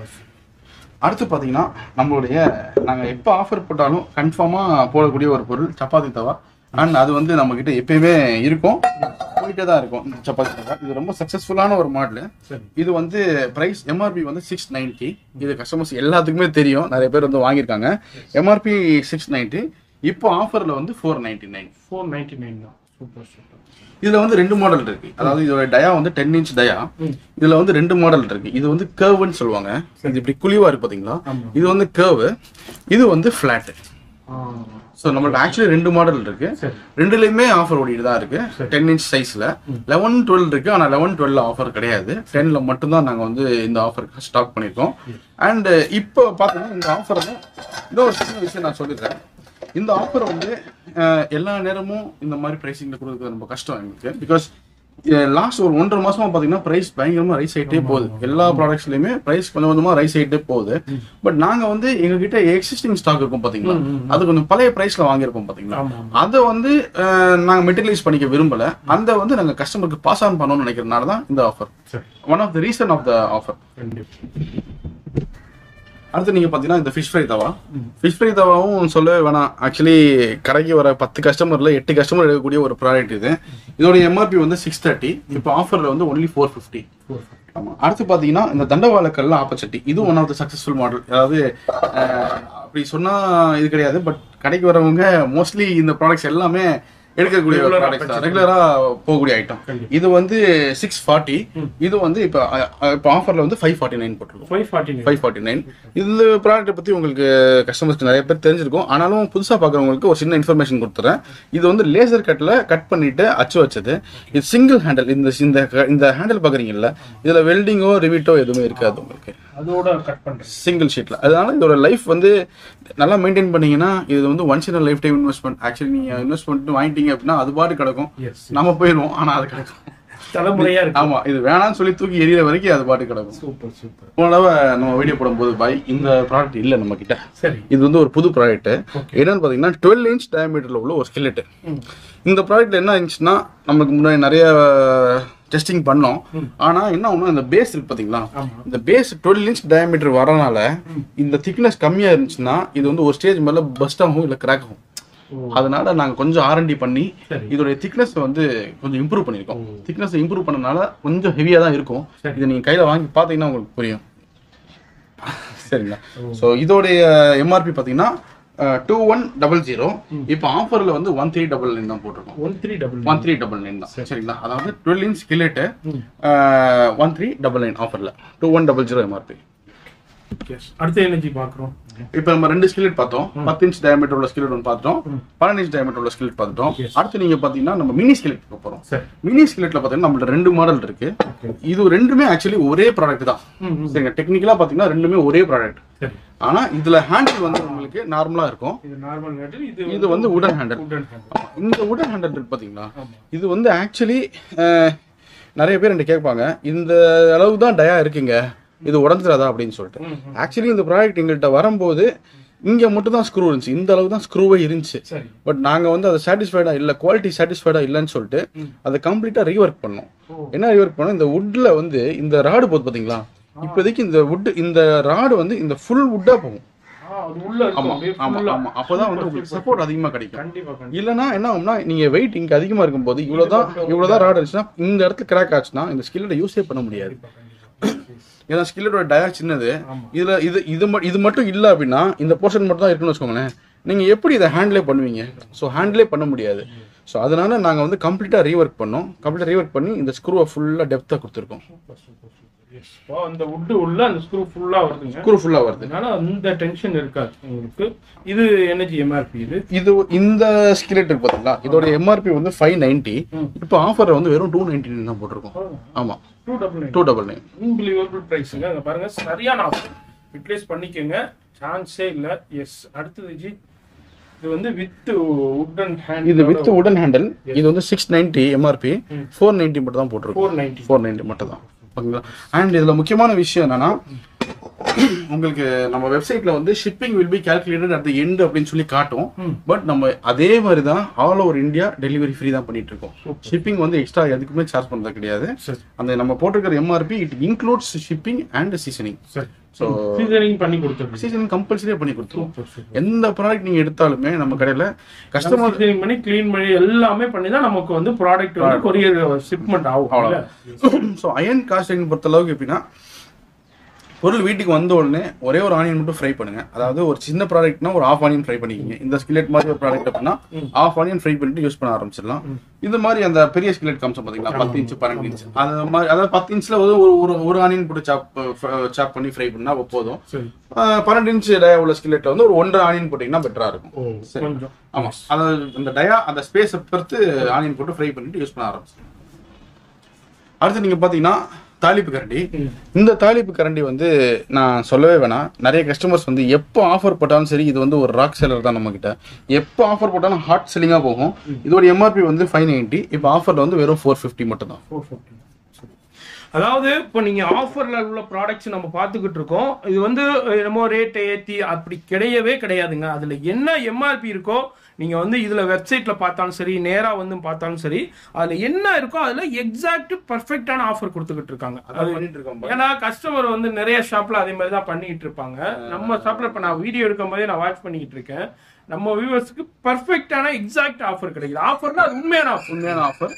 அடுத்து பார்த்தீங்கன்னா நம்மளுடைய நாங்கள் எப்போ ஆஃபர் போட்டாலும் கன்ஃபார்மாக போடக்கூடிய ஒரு பொருள் சப்பாத்தி தவா அண்ட் அது வந்து நம்ம கிட்ட எப்பயுமே இருக்கும் போயிட்டே தான் இருக்கும் இந்த சப்பாத்தி தவா இது ரொம்ப சக்ஸஸ்ஃபுல்லான ஒரு மாடல் சரி இது வந்து பிரைஸ் எம்ஆர்பி வந்து சிக்ஸ் நைன்ட்டி இது கஸ்டமர்ஸ் எல்லாத்துக்குமே தெரியும் நிறைய பேர் வந்து வாங்கியிருக்காங்க எம்ஆர்பி சிக்ஸ் நைன்ட்டி இப்போ ஆஃபரில் வந்து four ninety nine four ninety nine தான் சூப்பர் சூப்பர் இதுல வந்து ரெண்டு மாடல் இருக்கு அதாவது இதோட டயா வந்து டென் இன்ச் டயா ம். இதுல வந்து ரெண்டு மாடல் இருக்கு இது வந்து கர்வ்னு சொல்லுவாங்க இது இப்படி குழிவா இருக்கு பாத்தீங்களா ஆமா. இது வந்து கர்வ் இது வந்து ஃபிளாட் ஆ ஸோ நம்மள்ட்ட ஆக்சுவலி ரெண்டு மாடல் இருக்கு சரி ரெண்டுலயுமே ஆஃபர் ஓடிட்டு தான் இருக்கு டென் இன்ச் சைஸ்ல லெவன் டுவெல் இருக்கு ஆனா லெவன் டுவெல் ஆஃபர் கிடையாது டென்ல மட்டும்தான் நாங்க வந்து இந்த ஆஃபருக்கு ஸ்டாக் பண்ணிருக்கோம் அண்ட் இப்போ பாத்தீங்கன்னா இந்த ஆஃபர்ல இன்னொரு சின்ன விஷயம் நான் சொல்லிடுறேன் இந்த ஆஃபர் வந்து அஹ், எல்லா நேரமும் இந்த மாதிரி பிரைசிங்ல கொடுக்குறது ரொம்ப கஷ்டம் எங்களுக்கு பிகாஸ் லாஸ்ட் ஒரு ஒன்றரை மாசமா பாத்தீங்கன்னா பிரைஸ் பயங்கரமா ரைஸ் ஆயிட்டே போகுது எல்லா ப்ராடக்ட்ஸ்லயுமே பிரைஸ் கொஞ்சம் கொஞ்சமா ரைஸ் ஆயிட்டே போகுது பட் நாங்க வந்து எங்க கிட்ட எக்ஸிஸ்டிங் ஸ்டாக் இருக்கும் பாத்தீங்களா அது கொஞ்சம் பழைய பிரைஸ்ல வாங்கியிருப்போம் பாத்தீங்களா ஆமா அதை வந்து அஹ், நாங்க மெட்டீரியலைஸ் பண்ணிக்க விரும்பல அந்த வந்து நாங்க கஸ்டமருக்கு பாஸ் ஆன் பண்ணணும்னு நினைக்கிறதுனால தான் இந்த ஆஃபர் சரி one of the reason of the offer கண்டிப்பா அடுத்து நீங்க பாத்தீங்கன்னா இந்த fish fry tawa fish fry தவாவும் சொல்லவே வேணாம் ஆக்சுவலி கடைக்கு வர பத்து கஸ்டமர்ல எட்டு கஸ்டமர் எடுக்கக்கூடிய ஒரு ப்ராடக்ட் இது இதோட எம்ஆர்பி வந்து சிக்ஸ் தேர்ட்டி இப்போ ஆஃபர்ல வந்து ஒன்லி ஃபோர் ஃபிஃப்டி ஆமா அடுத்து பாத்தீங்கன்னா இந்த தண்டவாளக்கல்ல ஆப்பச்சட்டி இது one of the successful model அதாவது அஹ், அப்படி சொன்னா இது கிடையாது பட் கடைக்கு வரவங்க மோஸ்ட்லி இந்த ப்ராடக்ட்ஸ் எல்லாமே எடுக்கக்கூடிய Regular ப்ராடக்ட்ஸ் ஆப்பச்சிட்டி. ரெகுலரா போகக்கூடிய ஐட்டம் கண்டிப்பா. இது வந்து சிக்ஸ் ஃபார்ட்டி இது வந்து இப்போ அஹ், இப்போ ஆஃபர்ல வந்து ஃபைவ் ஃபார்ட்டி நைன் போட்டுருக்கோம் five forty five forty nine இந்த ப்ராடக்ட்டை பற்றி உங்களுக்கு கஸ்டமர்ஸ்க்கு நிறைய பேர் தெரிஞ்சிருக்கும் ஆனாலும் புதுசாக பார்க்குறவங்களுக்கு ஒரு சின்ன இன்ஃபர்மேஷன் கொடுத்துறேன் இது வந்து லேசர் கட்டில் கட் பண்ணிட்டு அச்சு வச்சது இது சிங்கிள் ஹேண்டில் இந்த இந்த இந்த ஹேண்டில் பார்க்குறீங்கல்ல இதில் வெல்டிங்கோ ரிவிட்டோ எதுவுமே இருக்காது உங்களுக்கு அதோட கட் பண்றேன் சிங்கிள் ஷீட்டில் அதனால இதோட லைஃப் வந்து நல்லா மெயின்டைன் பண்ணீங்கன்னா இது வந்து once in life time investment actually நீங்கள் இன்வெஸ்ட் பண்ணிட்டு வாங்கிட்டீங்க அப்படின்னா அது பாட்டு கிடக்கும் எஸ் நம்ம போயிடுவோம் ஆனால் அது கிடக்கும் தலைமுறையா இருக்கு ஆமா இது வேணாம்னு சொல்லி தூக்கி எரியற வரைக்கும் அது பாட்டு கிடக்கும் சூப்பர் சூப்பர் போன தடவை நம்ம வீடியோ போடும்போது பாய் இந்த ப்ராடக்ட் இல்லை நம்ம கிட்ட சரி இது வந்து ஒரு புது ப்ராடக்ட் Okay. என்னன்னு பாத்தீங்கன்னா டுவெல் இன்ச் டயமீட்டர்ல உள்ள ஒரு ஸ்கெலெட் இந்த ப்ராடக்ட்ல என்ன இருந்துச்சுன்னா நமக்கு முன்னாடி நிறைய டெஸ்டிங் பண்ணோம் ஆனா என்ன ஒண்ணு இந்த பேஸ் இருக்கு பாத்தீங்களா ஆமா. இந்த பேஸ் டுவெல் இன்ச் டயமீட்டர் வரனால இந்த திக்னஸ் கம்மியா இருந்துச்சுன்னா இது வந்து ஒரு ஸ்டேஜ் மேல பஸ்ட் ஆகும் இல்ல கிராக் ஆகும் ஓ. அதனால நாங்க கொஞ்சம் ஆர்என்டி பண்ணி சரி. இதோட திக்னஸ் வந்து கொஞ்சம் இம்ப்ரூவ் பண்ணிருக்கோம் திக்னஸ் இம்ப்ரூவ் பண்ணனால கொஞ்சம் ஹெவியா தான் இருக்கும் சரி. இதை நீங்க கையில வாங்கி பாத்தீங்கன்னா உங்களுக்கு புரியும் சரிங்களா ஸோ இதோடைய எம்ஆர்பி பார்த்தீங்கன்னா டூ ஒன் டபுள் ஜீரோ இப்போ ஆஃபரில் வந்து ஒன் த்ரீ டபுள் நைன் தான் போட்டிருக்கோம் one three double one three double nine தான் சரிங்களா அதாவது டுவெல் இன்ச் கிலேட்டு ஒன் த்ரீ டபுள் நைன் ஆஃபரில் two one double zero MRP yes அடுத்த எனர்ஜி பார்க்குறோம் இப்போ நம்ம ரெண்டு ஸ்கில்லெட் பார்த்தோம் பத்து இன்ச் டயமீட்டர் உள்ள ஸ்கில்லெட் ஒன்று பார்த்தோம் பன்னெண்டு இன்ச் டயமீட்டர் உள்ள ஸ்கில்லெட் பார்த்துட்டோம் அடுத்து நீங்க பாத்தீங்கன்னா நம்ம மினி ஸ்கில்லெட் பார்க்க போறோம் சரி மினி ஸ்கில்லெட்ல பாத்தீங்கன்னா நம்மள்ட்ட ரெண்டு மாடல் இருக்கு இது ரெண்டுமே ஆக்சுவலி ஒரே ப்ராடக்ட் தான் ம், ம். சரிங்க டெக்னிக்கலா பாத்தீங்கன்னா ரெண்டுமே ஒரே ப்ராடக்ட் சரி ஆனா இதுல ஹேண்டில் வந்து உங்களுக்கு நார்மலா இருக்கும் இது நார்மல் ஹேண்டில் இது இது வந்து உடன் ஹேண்டில் உடன் ஹேண்டில் இந்த உடன் ஹேண்டில் இருக்கு பாத்தீங்களா ஆமா. இது வந்து ஆக்சுவலி நிறைய பேர் என்கிட்ட கேட்பாங்க இந்த அளவு தான் டயா இருக்குங்க இது உடஞ்சிடாதா அப்படின்னு சொல்லிட்டு ம், ஆக்சுவலி இந்த ப்ராடக்ட் எங்கள்கிட்ட வரும்போது இங்க மட்டும் தான் ஸ்க்ரூ இருந்துச்சு இந்த அளவு தான் ஸ்க்ரூவே இருந்துச்சு சரி பட் நாங்க வந்து அதை சாட்டிஸ்ஃபைடா இல்ல குவாலிட்டி சாட்டிஸ்ஃபைடா இல்லைன்னு சொல்லிட்டு அதை கம்ப்ளீட்டா ரீஒர்க் பண்ணோம் ஓ. என்ன ரீஒர்க் பண்ணோம் இந்த வுட்ல வந்து இந்த ராடு போகுது பாத்தீங்களா இப்போதைக்கு இந்த வுட் இந்த ராடு வந்து இந்த ஃபுல் வுட்டா போகும் ஆ அது உள்ள இருக்கும் ஆமா அப்படியே ஆமா full-ஆ. ஆமா அப்பதான் வந்து உங்களுக்கு சப்போர்ட் அதிகமா கிடைக்கும் கண்டிப்பா கண்டிப்பா இல்லனா என்ன ஆகும்னா நீங்க வெயிட் இங்க அதிகமா இருக்கும்போது இவ்வளவுதான் இவ்வளவுதான் ராடு இருந்துச்சுன்னா இந்த இடத்துல கிராக் ஆச்சுன்னா இந்த ஸ்கில்லோட யூஸே பண்ண முடியாது ஏன்னா ஸ்கில்லோட டயா சின்னது இதுல இது இது ம- இது மட்டும் இல்ல அப்படின்னா இந்த போர்ஷன் மட்டும் தான் இருக்குன்னு வச்சுக்கோங்களேன் நீங்க எப்படி இதை ஹேண்ட்லே பண்ணுவீங்க ஸோ ஹேண்ட்லே பண்ண முடியாது ஸோ அதனால நாங்க வந்து கம்ப்ளீட்டா ரீஒர்க் பண்ணோம் கம்ப்ளீட்டா ரீஒர்க் பண்ணி இந்த ஸ்க்ரூவை ஃபுல்லா டெப்த்தா கொடுத்துருக்கோம் சூப்பர் சூப்பர் சூப்பர் எஸ் அந்த வுட் உள்ள அந்த ஸ்க்ரூ ஃபுல்லா வருதுங்க ஸ்க்ரூ ஃபுல்லா வருது அதனால அந்த டென்ஷன் இருக்காது உங்களுக்கு இது எனர்ஜி எம்ஆர்பி இது இது இந்த ஸ்கிலெட் இருக்கு பாத்தீங்களா இதோட எம்ஆர்பி வந்து ஃபைவ் நைன்டி இப்போ ஆஃபர் வந்து வெறும் டூ நைன்டி தான் போட்டிருக்கோம் ஆமா two double nine two double nine unbelievable ப்ரைஸுங்க அங்க பாருங்க சரியான ஆஃபர் யூட்டிலைஸ் பண்ணிக்கோங்க சான்ஸே இல்ல எஸ் அடுத்தது ஜி இது வந்து வித் உட்டன் ஹேண்ட் இது வித் உடன் ஹேண்டில் இது வந்து six ninety MRP four ninety மட்டும் தான் போட்டிருக்கோம் ஃபோர் நைன்டி ஃபோர் நைன்டி மட்டும் தான் ஓகேங்களா அண்ட் இதுல முக்கியமான விஷயம் என்னன்னா உங்களுக்கு நம்ம வெப்சைட்ல வந்து shipping will be calculated at the end அப்படின்னு சொல்லி காட்டும் பட் நம்ம அதே மாதிரி தான் all over India delivery free தான் பண்ணிட்டு இருக்கோம் ஷிப்பிங் வந்து எக்ஸ்ட்ரா எதுக்குமே சார்ஜ் பண்றது கிடையாது சரி அந்த நம்ம போட்டிருக்கிற MRP it includes shipping and seasoning சரி ஸோ சீசனிங் பண்ணி கொடுத்துருக்கோம் சீசனிங் கம்பல்சரியா பண்ணி கொடுத்துருவோம் சூப்பர் சூப்பர் எந்த ப்ராடக்ட் நீங்க எடுத்தாலுமே நம்ம கடையில கஸ்டமர் சீசனிங் பண்ணி க்ளீன் பண்ணி எல்லாமே பண்ணி தான் நமக்கு வந்து ப்ராடக்ட் வந்து கொரியர் ஷிப்மெண்ட் ஆகும் இல்ல? ஸோ அயன் காஸ்டிங் பொறுத்த அளவுக்கு எப்படின்னா பொருள் வீட்டுக்கு வந்த உடனே ஒரே ஒரு ஆனியன் மட்டும் ஃப்ரை பண்ணுங்க அதாவது ஒரு சின்ன ப்ராடக்ட்னா ஒரு ஆஃப் ஆனியன் ஃப்ரை பண்ணிக்கிங்க இந்த ஸ்கிலெட் மாதிரி ஒரு ப்ராடக்ட் அப்படின்னா ஆஃப் ஆனியன் ஃப்ரை பண்ணிட்டு யூஸ் பண்ண ஆரம்பிச்சிடலாம் இது மாதிரி அந்த பெரிய ஸ்கிலெட் காமிச்சோம் பாத்தீங்களா பத்து இன்ச் பன்னெண்டு இன்ச் அந்த மாதிரி அதாவது பத்து இன்ச்ல வந்து ஒரு ஒரு ஒரு ஆனியன் போட்டு சாப் சாப் பண்ணி ஃப்ரை பண்ணா போதும் சரி அஹ் பன்னெண்டு இன்ச் டயா உள்ள ஸ்கிலெட்ல வந்து ஒரு ஒன்றரை ஆனியன் போட்டீங்கன்னா பெட்டரா இருக்கும் ஓ சரி. கொஞ்சம் ஆமா அதாவது அந்த டயா அந்த ஸ்பேஸை பொறுத்து ஆனியன் போட்டு ஃப்ரை பண்ணிட்டு யூஸ் பண்ண ஆரம்பிச்சு அடுத்து நீங்க பாத்தீங்கன்னா தாளிப்பு கரண்டி ம். இந்த தாளிப்பு கரண்டி வந்து நான் சொல்லவே வேணாம் நிறைய கஸ்டமர்ஸ் வந்து எப்போ ஆஃபர் போட்டாலும் சரி இது வந்து ஒரு ராக் செல்லர் தான் நம்ம கிட்ட எப்போ ஆஃபர் போட்டாலும் ஹாட் செல்லிங்கா போகும் இதோட எம்ஆர்பி வந்து ஃபைவ் நைன்டி இப்போ ஆஃபர்ல வந்து வெறும் ஃபோர் ஃபிஃப்டி மட்டும் தான் ஃபோர் ஃபிஃப்டி அதாவது இப்போ நீங்க ஆஃபர்ல உள்ள ப்ராடக்ட்ஸ் நம்ம பார்த்துக்கிட்டு இருக்கோம் இது வந்து என்னமோ ரேட்டை ஏத்தி அப்படி கிடையவே கிடையாதுங்க அதுல என்ன எம்ஆர்பி இருக்கோ நீங்க வந்து இதுல வெப்சைட்ல பார்த்தாலும் சரி நேரா வந்து பார்த்தாலும் சரி அதுல என்ன இருக்கோ அதுல எக்ஸாக்ட் பர்ஃபெக்டான ஆஃபர் கொடுத்துக்கிட்டு இருக்காங்க அது பண்ணிட்டு இருக்கோம் ஏன்னா கஸ்டமர் வந்து நிறைய ஷாப்ல அதே மாதிரி தான் பண்ணிட்டு இருப்பாங்க நம்ம ஷாப்ல இப்ப நான் வீடியோ எடுக்கும் போதே நான் வாட்ச் பண்ணிக்கிட்டு இருக்கேன் நம்ம வியூவர்ஸ்க்கு பர்ஃபெக்டான எக்ஸாக்ட் ஆஃபர் கிடைக்குது ஆஃபர்னா அது உண்மையான ஆஃபர் உண்மையான ஆஃபர்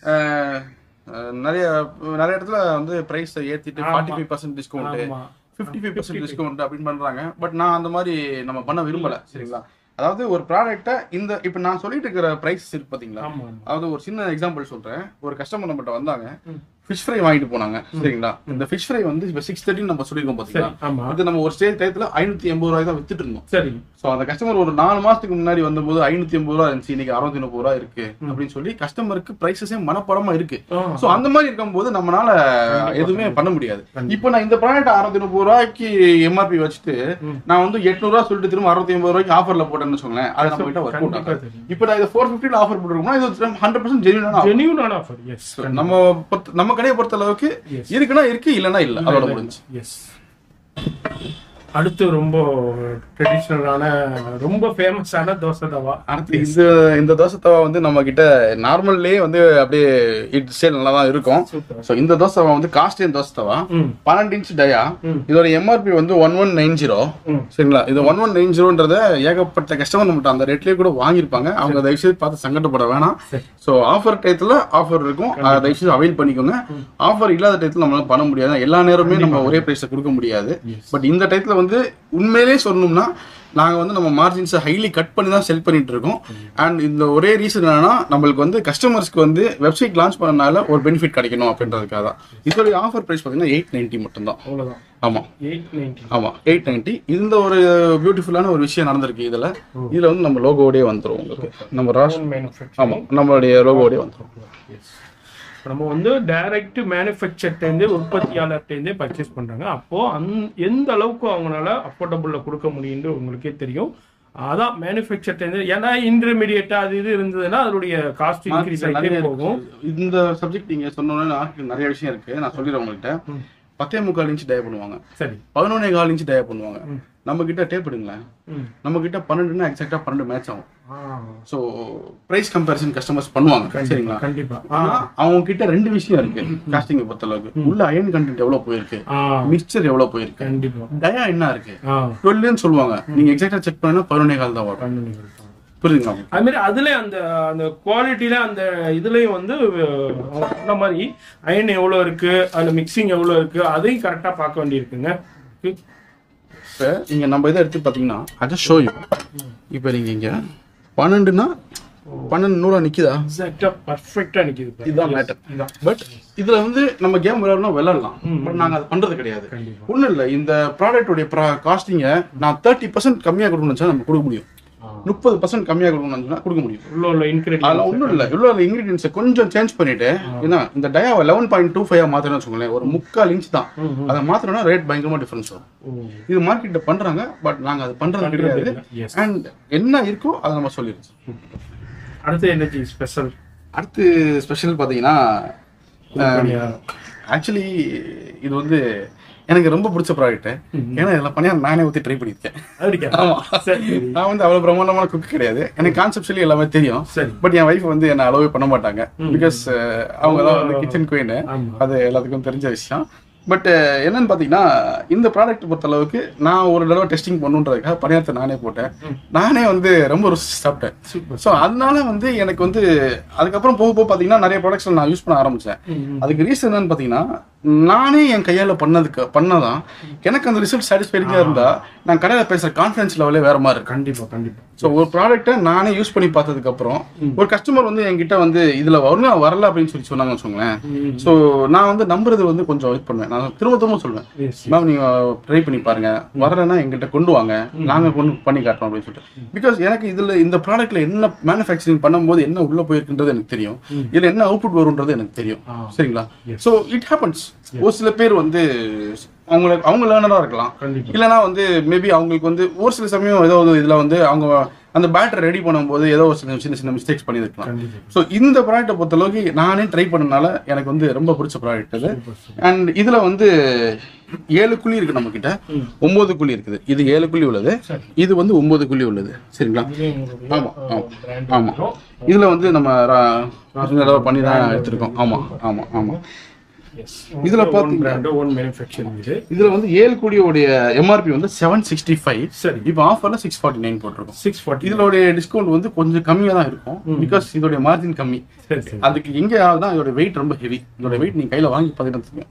நிறைய நிறைய இடத்துல வந்து பிரைஸ் ஏத்திட்டு ஃபார்ட்டி ஃபைவ் பர்சன்ட் டிஸ்கவுண்ட் ஆமா ஃபிஃப்டி ஃபைவ் பர்சன்ட் டிஸ்கவுண்ட் அப்படின்னு பண்றாங்க பட் நான் அந்த மாதிரி நம்ம பண்ண விரும்பல சரிங்களா அதாவது ஒரு ப்ராடக்ட்டை இந்த இப்போ நான் சொல்லிட்டு இருக்கிற பிரைஸ் இருக்கு பாத்தீங்களா ஆமா அதாவது ஒரு சின்ன எக்ஸாம்பிள் சொல்றேன் ஒரு கஸ்டமர் நம்மகிட்ட வந்தாங்க ஃபிஷ் ஃப்ரை வாங்கிட்டு போனாங்க சரிங்களா இந்த ஃபிஷ் ஃப்ரை வந்து இப்போ சிக்ஸ் தேர்ட்டி நம்ம சொல்லியிருக்கோம் பாத்தீங்களா ஆமா இது நம்ம ஒரு ஸ்டேஜ் டயத்துல ஐநூத்தி எண்பது ரூபாய் தான் வித்துட்டு இருந்தோம் சரி ஸோ அந்த கஸ்டமர் ஒரு நாலு மாசத்துக்கு முன்னாடி வந்தபோது ஐநூத்தி எண்பது ரூபா இருந்துச்சு இன்னைக்கு அறுநூத்தி முப்பது ரூபா இருக்கு அப்படின்னு சொல்லி கஸ்டமருக்கு பிரைசஸே மனப்படமா இருக்கு ஆ. சோ அந்த மாதிரி இருக்கும்போது நம்மளால எதுவுமே பண்ண முடியாது இப்போ நான் இந்த ப்ராடக்ட் அறுநூத்தி முப்பது ரூபாய்க்கு எம்ஆர்பி வச்சுட்டு நான் வந்து எட்நூறு ரூபா சொல்லிட்டு திரும்ப அறுபத்தி ஒன்பது ரூபாய்க்கு ஆஃபர்ல போட்டேன்னு வச்சுக்கோங்களேன் அது நம்ம கிட்ட ஒர்க் அவுட் கண்டிப்பா ஆகும் தெரியும். இப்போ நான் இதை ஃபோர் ஃபிஃப்டில ஆஃபர் போட்டுருக்கோம்னா இது ஹண்ட்ரட் பர்சன்ட் ஜெனியூனான ஜெனியூனான ஆஃபர் எஸ் நம்ம பொறுத்த- நம்ம கடையை பொறுத்த அளவுக்கு Yes. இருக்குன்னா இருக்கு இல்லைன்னா இல்ல அதோட முடிஞ்சு எஸ் அடுத்து ரொம்ப ட்ரெடிஷ்னலான ரொம்ப ஃபேமஸான தோசை தவா அடுத்து இந்த இந்த தோசை தவா வந்து நம்ம கிட்ட நார்மல்லே வந்து அப்படியே இட் சேல் நல்லா தான் இருக்கும் சூப்பர் ஸோ இந்த தோசை தவா வந்து காஸ்டியன் தோசை தவா ம் பன்னெண்டு இன்ச் டயா ம். இதோட எம்ஆர்பி வந்து ஒன் ஒன் நைன் ஜீரோ ம். சரிங்களா இது ஒன் ஒன் நைன் ஜீரோன்றத ஏகப்பட்ட கஸ்டமர் நம்மகிட்ட அந்த ரேட்லயே கூட வாங்கியிருப்பாங்க அவங்க தயவுசெய்து பார்த்து சங்கடப்பட வேணாம் சரி. ஸோ ஆஃபர் டயத்துல ஆஃபர் இருக்கும் அதை தயவுசெய்து அவைல் பண்ணிக்கோங்க ஆஃபர் இல்லாத டயத்துல நம்மளால பண்ண முடியாது எல்லா நேரமே நம்ம ஒரே பிரைஸ்ல கொடுக்க முடியாது பட் இந்த டயத்துல வந்து உண்மையிலே சொல்லணும்னா நாங்க வந்து நம்ம மார்ஜின்ஸை ஹைலி கட் பண்ணி தான் செல் பண்ணிட்டு இருக்கோம் அண்ட் இந்த ஒரே ரீசன் என்னன்னா நம்மளுக்கு வந்து கஸ்டமர்ஸ்க்கு வந்து வெப்சைட் லான்ச் பண்ணனால ஒரு பெனிஃபிட் கிடைக்கணும் அப்படின்றதுக்காக தான் இதோடைய ஆஃபர் பிரைஸ் பார்த்தீங்கன்னா எயிட் நைன்ட்டி மட்டும்தான் அவ்வளவுதான் ஆமா எயிட் நைன்டி ஆமா எயிட் நைன்ட்டி இந்த ஒரு பியூட்டிஃபுல்லான ஒரு விஷயம் நடந்திருக்கு இதுல இதுல வந்து நம்ம லோகோடே வந்துரும் உங்களுக்கு நம்ம ராஷ் மேனுஃபேக்சர் ஆமா நம்மளுடைய லோகோடே வந்துரும் நம்ம வந்து டைரக்ட் மேனுஃபேக்சர்ட்டேருந்து உற்பத்தியாளர்கிட்டேருந்தே பர்ச்சேஸ் பண்றாங்க அப்போ அந் எந்த அளவுக்கு அவங்களால அஃபோர்டபுள்ல கொடுக்க முடியும்னு உங்களுக்கே தெரியும் அதான் மேனுஃபேக்சர்ட்டேருந்து ஏன்னா இன்டர்மீடியேட்டா அது இது இருந்ததுன்னா அதனுடைய காஸ்ட் இன்க்ரீஸ் ஆகிட்டே நிறைய போகும் இருக்கு. இந்த சப்ஜெக்ட் நீங்க சொன்னோன்னே எனக்கு நிறைய விஷயம் இருக்கு நான் சொல்லிடுறேன் உங்கள்கிட்ட பத்தே முக்கால் இன்ச் டய பண்ணுவாங்க சரி பதினொன்னே கால் இன்ச் டய பண்ணுவாங்க நம்ம கிட்ட டேப் எடுங்களேன் ம். நம்ம கிட்ட பன்னெண்டுனா எக்ஸாக்டா பன்னெண்டு மேட்ச் ஆகும் ஆ, ஸோ பிரைஸ் கம்பேரிசன் கஸ்டமர்ஸ் பண்ணுவாங்க சரிங்களா கண்டிப்பா ஆனா அவங்க கிட்ட ரெண்டு விஷயம் இருக்கு காஸ்டிங் பொறுத்த அளவுக்கு உள்ள அயன் கண்டென்ட் எவ்வளவு போயிருக்கு ஆ, மிக்சர் எவ்வளவு போயிருக்கு கண்டிப்பா டயா என்ன இருக்கு ஆ, டுவெல்னு சொல்லுவாங்க நீங்க எக்ஸாக்டா செக் பண்ணா பதினொன்னே கால் தான் வரும் கண்டிப்பா. புரியுதுங்களா உங்களுக்கு? அது மாதிரி அதுல அந்த அந்த குவாலிட்டியில அந்த இதுலயும் வந்து அஹ், அவங்க சொன்ன மாதிரி அயன் எவ்வளவு இருக்கு அதுல மிக்சிங் எவ்வளவு இருக்கு அதையும் கரெக்டா பார்க்க வேண்டியிருக்குங்க இப்ப நீங்க நம்ம இதை எடுத்து பாத்தீங்கன்னா அதை ஷோ யூ இப்போ நீங்க இங்க பன்னெண்டுனா பன்னெண்டு நூறா நிக்குதா எக்ஸாக்டா பர்ஃபெக்டா நிக்குது பாரு. இதுதான் மேட்டர் இதான் பட் இதுல வந்து நம்ம கேம் விளையாடணும் விளையாடலாம் பட் நாங்க அது பண்றது கிடையாது கண்டிப்பா. ஒண்ணும் இல்ல இந்த ப்ராடக்டோடைய காஸ்டிங்க நான் தேர்ட்டி பர்சன்ட் கம்மியா கொடுக்கணும்னு நினைச்சா நம்ம கொடுக்க முடியும் ஆ. முப்பது பர்சன்ட் கம்மியா கொடுக்கணும்னு நினைச்சா கொடுக்க முடியும் உள்ள உள்ள இன்கிரீடியன்ட் அதெல்லாம் ஒண்ணும் இல்ல இவ்வளவு இன்கிரீடியன்ஸ் கொஞ்சம் சேஞ்ச் பண்ணிட்டு ஏன்னா இந்த டயாவை லெவன் பாயிண்ட் டூ ஃபைவ் மாத்திரம் வச்சுக்கோங்களேன் ஒரு முக்கால் இன்ச் தான் அதை மாத்திரம்னா ரேட் பயங்கரமா டிஃபரன்ஸ் வரும் இது மார்க்கெட்ல பண்றாங்க பட் நாங்க அது பண்றது கிடையாது எஸ் அண்ட் என்ன இருக்கோ அதை நம்ம சொல்லிடுச்சு அடுத்து என்னஜி ஸ்பெஷல் அடுத்து ஸ்பெஷல் பாத்தீங்கன்னா ஆக்சுவலி இது வந்து எனக்கு ரொம்ப பிடிச்ச ப்ராடக்ட் ஏன்னா இதெல்லாம் பண்ணி நானே ஊத்தி ட்ரை பண்ணியிருக்கேன் அப்படியா ஆமா சரி நான் வந்து அவ்வளவு பிரமாண்டமான குக் கிடையாது எனக்கு கான்செப்ட்லி எல்லாமே தெரியும் சரி பட் என் வைஃப் வந்து என்ன அலோவே பண்ண மாட்டாங்க பிகாஸ் அவங்க தான் வந்து கிச்சன் குயின் ஆமா அது எல்லாத்துக்கும் தெரிஞ்ச விஷயம் பட் என்னன்னு பாத்தீங்கன்னா இந்த ப்ராடக்ட் பொறுத்த அளவுக்கு நான் ஒரு தடவை டெஸ்டிங் பண்ணுன்றதுக்காக பணியாரத்தை நானே போட்டேன் நானே வந்து ரொம்ப ருசி சாப்பிட்டேன் சூப்பர் ஸோ அதனால வந்து எனக்கு வந்து அதுக்கப்புறம் போக போக பார்த்தீங்கன்னா நிறைய ப்ராடக்ட்ஸ் நான் யூஸ் பண்ண ஆரம்பிச்சேன் அதுக்கு ரீசன் என்னன்னு பார்த்தீங்கன்னா நானே என் கையால் பண்ணதுக்கு பண்ணதான் எனக்கு அந்த ரிசல்ட் சாட்டிஸ்ஃபைடிங்காக இருந்தா நான் கடையில் பேசுகிற கான்ஃபிடன்ஸ் லெவலே வேற மாதிரி இருக்கு கண்டிப்பா கண்டிப்பா ஸோ ஒரு ப்ராடக்ட்டை நானே யூஸ் பண்ணி பார்த்ததுக்கு அப்புறம் ஒரு கஸ்டமர் வந்து என்கிட்ட வந்து இதுல வரணும் வரல அப்படின்னு சொல்லி சொன்னாங்கன்னு வச்சுக்கோங்களேன் ஸோ நான் வந்து நம்புறது வந்து கொஞ்சம் இது பண்ணுவேன் நான் திரும்ப திரும்ப சொல்லுவேன் எஸ் மேம் நீங்க ட்ரை பண்ணி பாருங்க வரலைன்னா எங்கள்கிட்ட கொண்டு வாங்க நாங்க கொண்டு பண்ணி காட்டுறோம் அப்படின்னு சொல்லிட்டு பிகாஸ் எனக்கு இதுல இந்த ப்ராடக்ட்ல என்ன மேனுஃபேக்சரிங் பண்ணும்போது என்ன உள்ள போயிருக்குன்றது எனக்கு தெரியும் இதுல என்ன அவுட்புட் வரும்ன்றது எனக்கு தெரியும் ஆ. சரிங்களா ஸோ இட் ஹேப்பன்ஸ் ஒரு சில பேர் வந்து அவங்களுக்கு அவங்க லேர்னரா இருக்கலாம் கண்டிப்பா இல்லைன்னா வந்து மேபி அவங்களுக்கு வந்து ஒரு சில சமயம் ஏதோ ஒரு இதுல வந்து அவங்க அந்த பேட்டர் ரெடி பண்ணும்போது ஏதோ ஒரு சின்ன சின்ன சின்ன மிஸ்டேக்ஸ் பண்ணியிருக்கலாம் கண்டிப்பா ஸோ இந்த ப்ராடக்ட்டை பொறுத்தளவுக்கு நானே ட்ரை பண்ணனால எனக்கு வந்து ரொம்ப பிடிச்ச ப்ராடக்ட் அது அண்ட் இதுல வந்து ஏழு குழி இருக்கு நம்ம கிட்ட ஒன்பது குழி இருக்குது இது ஏழு குழி உள்ளது சரி. இது வந்து ஒன்பது குழி உள்ளது சரிங்களா இதுலயும் உங்களுடைய, ஆமா, அஹ், ஆமா. brand ஆமா வந்துரும். இதுல வந்து நம்ம தடவை பண்ணி தான் எடுத்திருக்கோம் ஆமா ஆமா ஆமா Yes. இதுல own பாத்தீங்க- brand, own manufacturing இது இதுல வந்து ஏழு குழியோடைய எம்ஆர்பி வந்து செவன் சிக்ஸ்டி ஃபைவ் சரி இப்போ ஆஃபர்ல சிக்ஸ் ஃபார்ட்டி நைன் போட்டிருக்கோம் சிக்ஸ் ஃபார்ட்டி இதோடைய டிஸ்கவுண்ட் வந்து கொஞ்சம் கம்மியா தான் இருக்கும் பிகாஸ் இதோடைய மார்ஜின் கம்மி சரி சரி அதுக்கு எங்க ஆகுதுன்னா இதோட வெயிட் ரொம்ப ஹெவி இதோட வெயிட் நீங்க கையில வாங்கி பார்த்தீங்கன்னா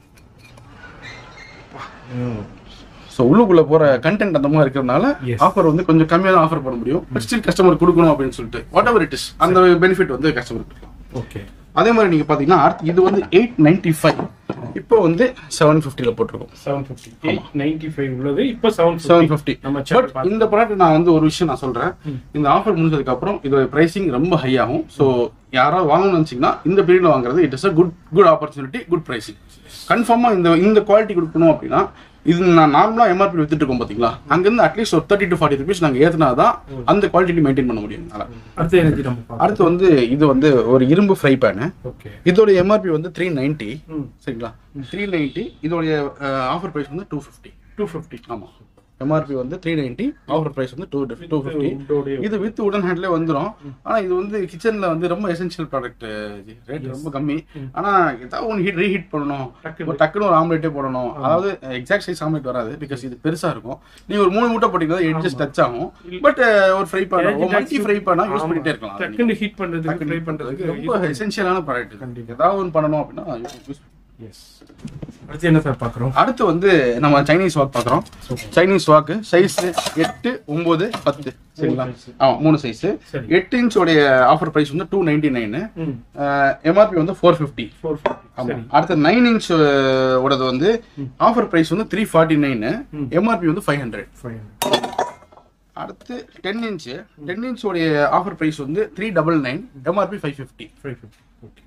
ம். ஸோ உள்ளுக்குள்ள போற கண்டென்ட் அந்த மாதிரி இருக்கிறதுனால Yes. ஆஃபர் வந்து கொஞ்சம் கம்மியா தான் ஆஃபர் பண்ண முடியும் பட் ஸ்டில் கஸ்டமர் கொடுக்கணும் அப்படின்னு சொல்லிட்டு வாட் எவர் இட் இஸ் அந்த பெனிஃபிட் வந்து கஸ்டமர் கொடுக்கலாம் ஓகே அதே மாதிரி நீங்க பாத்தீங்கன்னா அடுத்து இது வந்து எயிட் நைன்டி ஃபைவ் இப்போ வந்து செவன் ஃபிஃப்டியில் போட்டிருக்கோம் seven fifty eight ninety five உள்ளது இப்போ செவன் செவன் ஃபிஃப்டி நம்ம பட் சேனல் பார்த்து இந்த ப்ராடக்ட் நான் வந்து ஒரு விஷயம் நான் சொல்றேன் இந்த ஆஃபர் முடிஞ்சதுக்கு அப்புறம் இதோட பிரைசிங் ரொம்ப ஹை ஆகும் ஸோ யாராவது வாங்கணும்னு நினைச்சீங்கன்னா இந்த பீரியட்ல வாங்குறது it is a good good opportunity good pricing கன்ஃபார்மா இந்த இந்த குவாலிட்டி கொடுக்கணும் அப்படின்னா இது நான் நார்மலா எம்ஆர்பி வித்துட்டு இருக்கோம் பாத்தீங்களா அங்கிருந்து அட்லீஸ்ட் ஒரு தேர்ட்டி டு ஃபார்ட்டி ருபீஸ் நாங்க ஏத்துனா தான் அந்த குவாலிட்டி மெயின்டைன் பண்ண முடியும் என்னால. அடுத்து எனர்ஜி நம்ம பார்க்கலாம் அடுத்து வந்து இது வந்து ஒரு இரும்பு ஃப்ரை பேனு ஓகே இதோட எம்ஆர்பி வந்து த்ரீ நைன்ட்டி ம் சரிங்களா த்ரீ நைன்ட்டி இதோடைய ஆஃபர் பிரைஸ் வந்து டூ ஃபிஃப்டி டூ ஃபிஃப்டி ஆமா எம்ஆர்பி வந்து த்ரீ நைன்ட்டி ஆஃபர் பிரைஸ் வந்து டூ டூ ஃபிஃப்டி உண்டோடைய இது வித் உடன் ஹேண்ட்லே வந்துரும் ஆனா இது வந்து கிச்சன்ல வந்து ரொம்ப எசென்ஷியல் ப்ராடக்ட் ரேட் ரொம்ப கம்மி ஆனா ஏதாவது ஒன்று ஹீட் ரீஹீட் பண்ணணும் டக்குனு. ஒரு டக்குனு ஒரு ஆம்லேட்டே போடணும் அதாவது எக்ஸாக்ட் சைஸ் ஆம்லேட் வராது பிகாஸ் இது பெருசா இருக்கும் நீங்க ஒரு மூணு முட்டை போட்டீங்கன்னா எட்ஜஸ் டச் ஆகும் பட் ஒரு ஃப்ரை பண்ண ஒரு மல்டி ஃப்ரை பண்ணா யூஸ் பண்ணிட்டே இருக்கலாம் அதை டக்குன்னு ஹீட் பண்றதுக்கு ட்ரை நீங்க. பண்றதுக்கு ரொம்ப எசென்ஷியலான ப்ராடக்ட் ஏதாவது ஒன்று பண்ணணும் அப்படின்னா யூஸ் எஸ் அடுத்து என்ன சார் பார்க்குறோம் அடுத்து வந்து நம்ம சைனீஸ் வாக் பார்க்குறோம் சைனீஸ் வாக்கு சைஸ் எட்டு ஒன்பது பத்து சரிங்களா ஆமா மூணு சைஸ் சரி. எட்டு இன்ச்சோடைய ஆஃபர் பிரைஸ் வந்து டூ நைன்டி நைனு ம் எம்ஆர்பி வந்து ஃபோர் ஃபிஃப்டி ஃபோர் ஆமா அடுத்த நைன் இன்ச் ஓடது வந்து ஆஃபர் பிரைஸ் வந்து த்ரீ ஃபார்ட்டி நைனு எம்ஆர்பி வந்து ஃபைவ் ஹண்ட்ரட் ஃபைன் அடுத்து டென் இன்ச் டென் இன்ச் உடைய ஆஃபர் பிரைஸ் வந்து three double nine MRP five fifty five fifty okay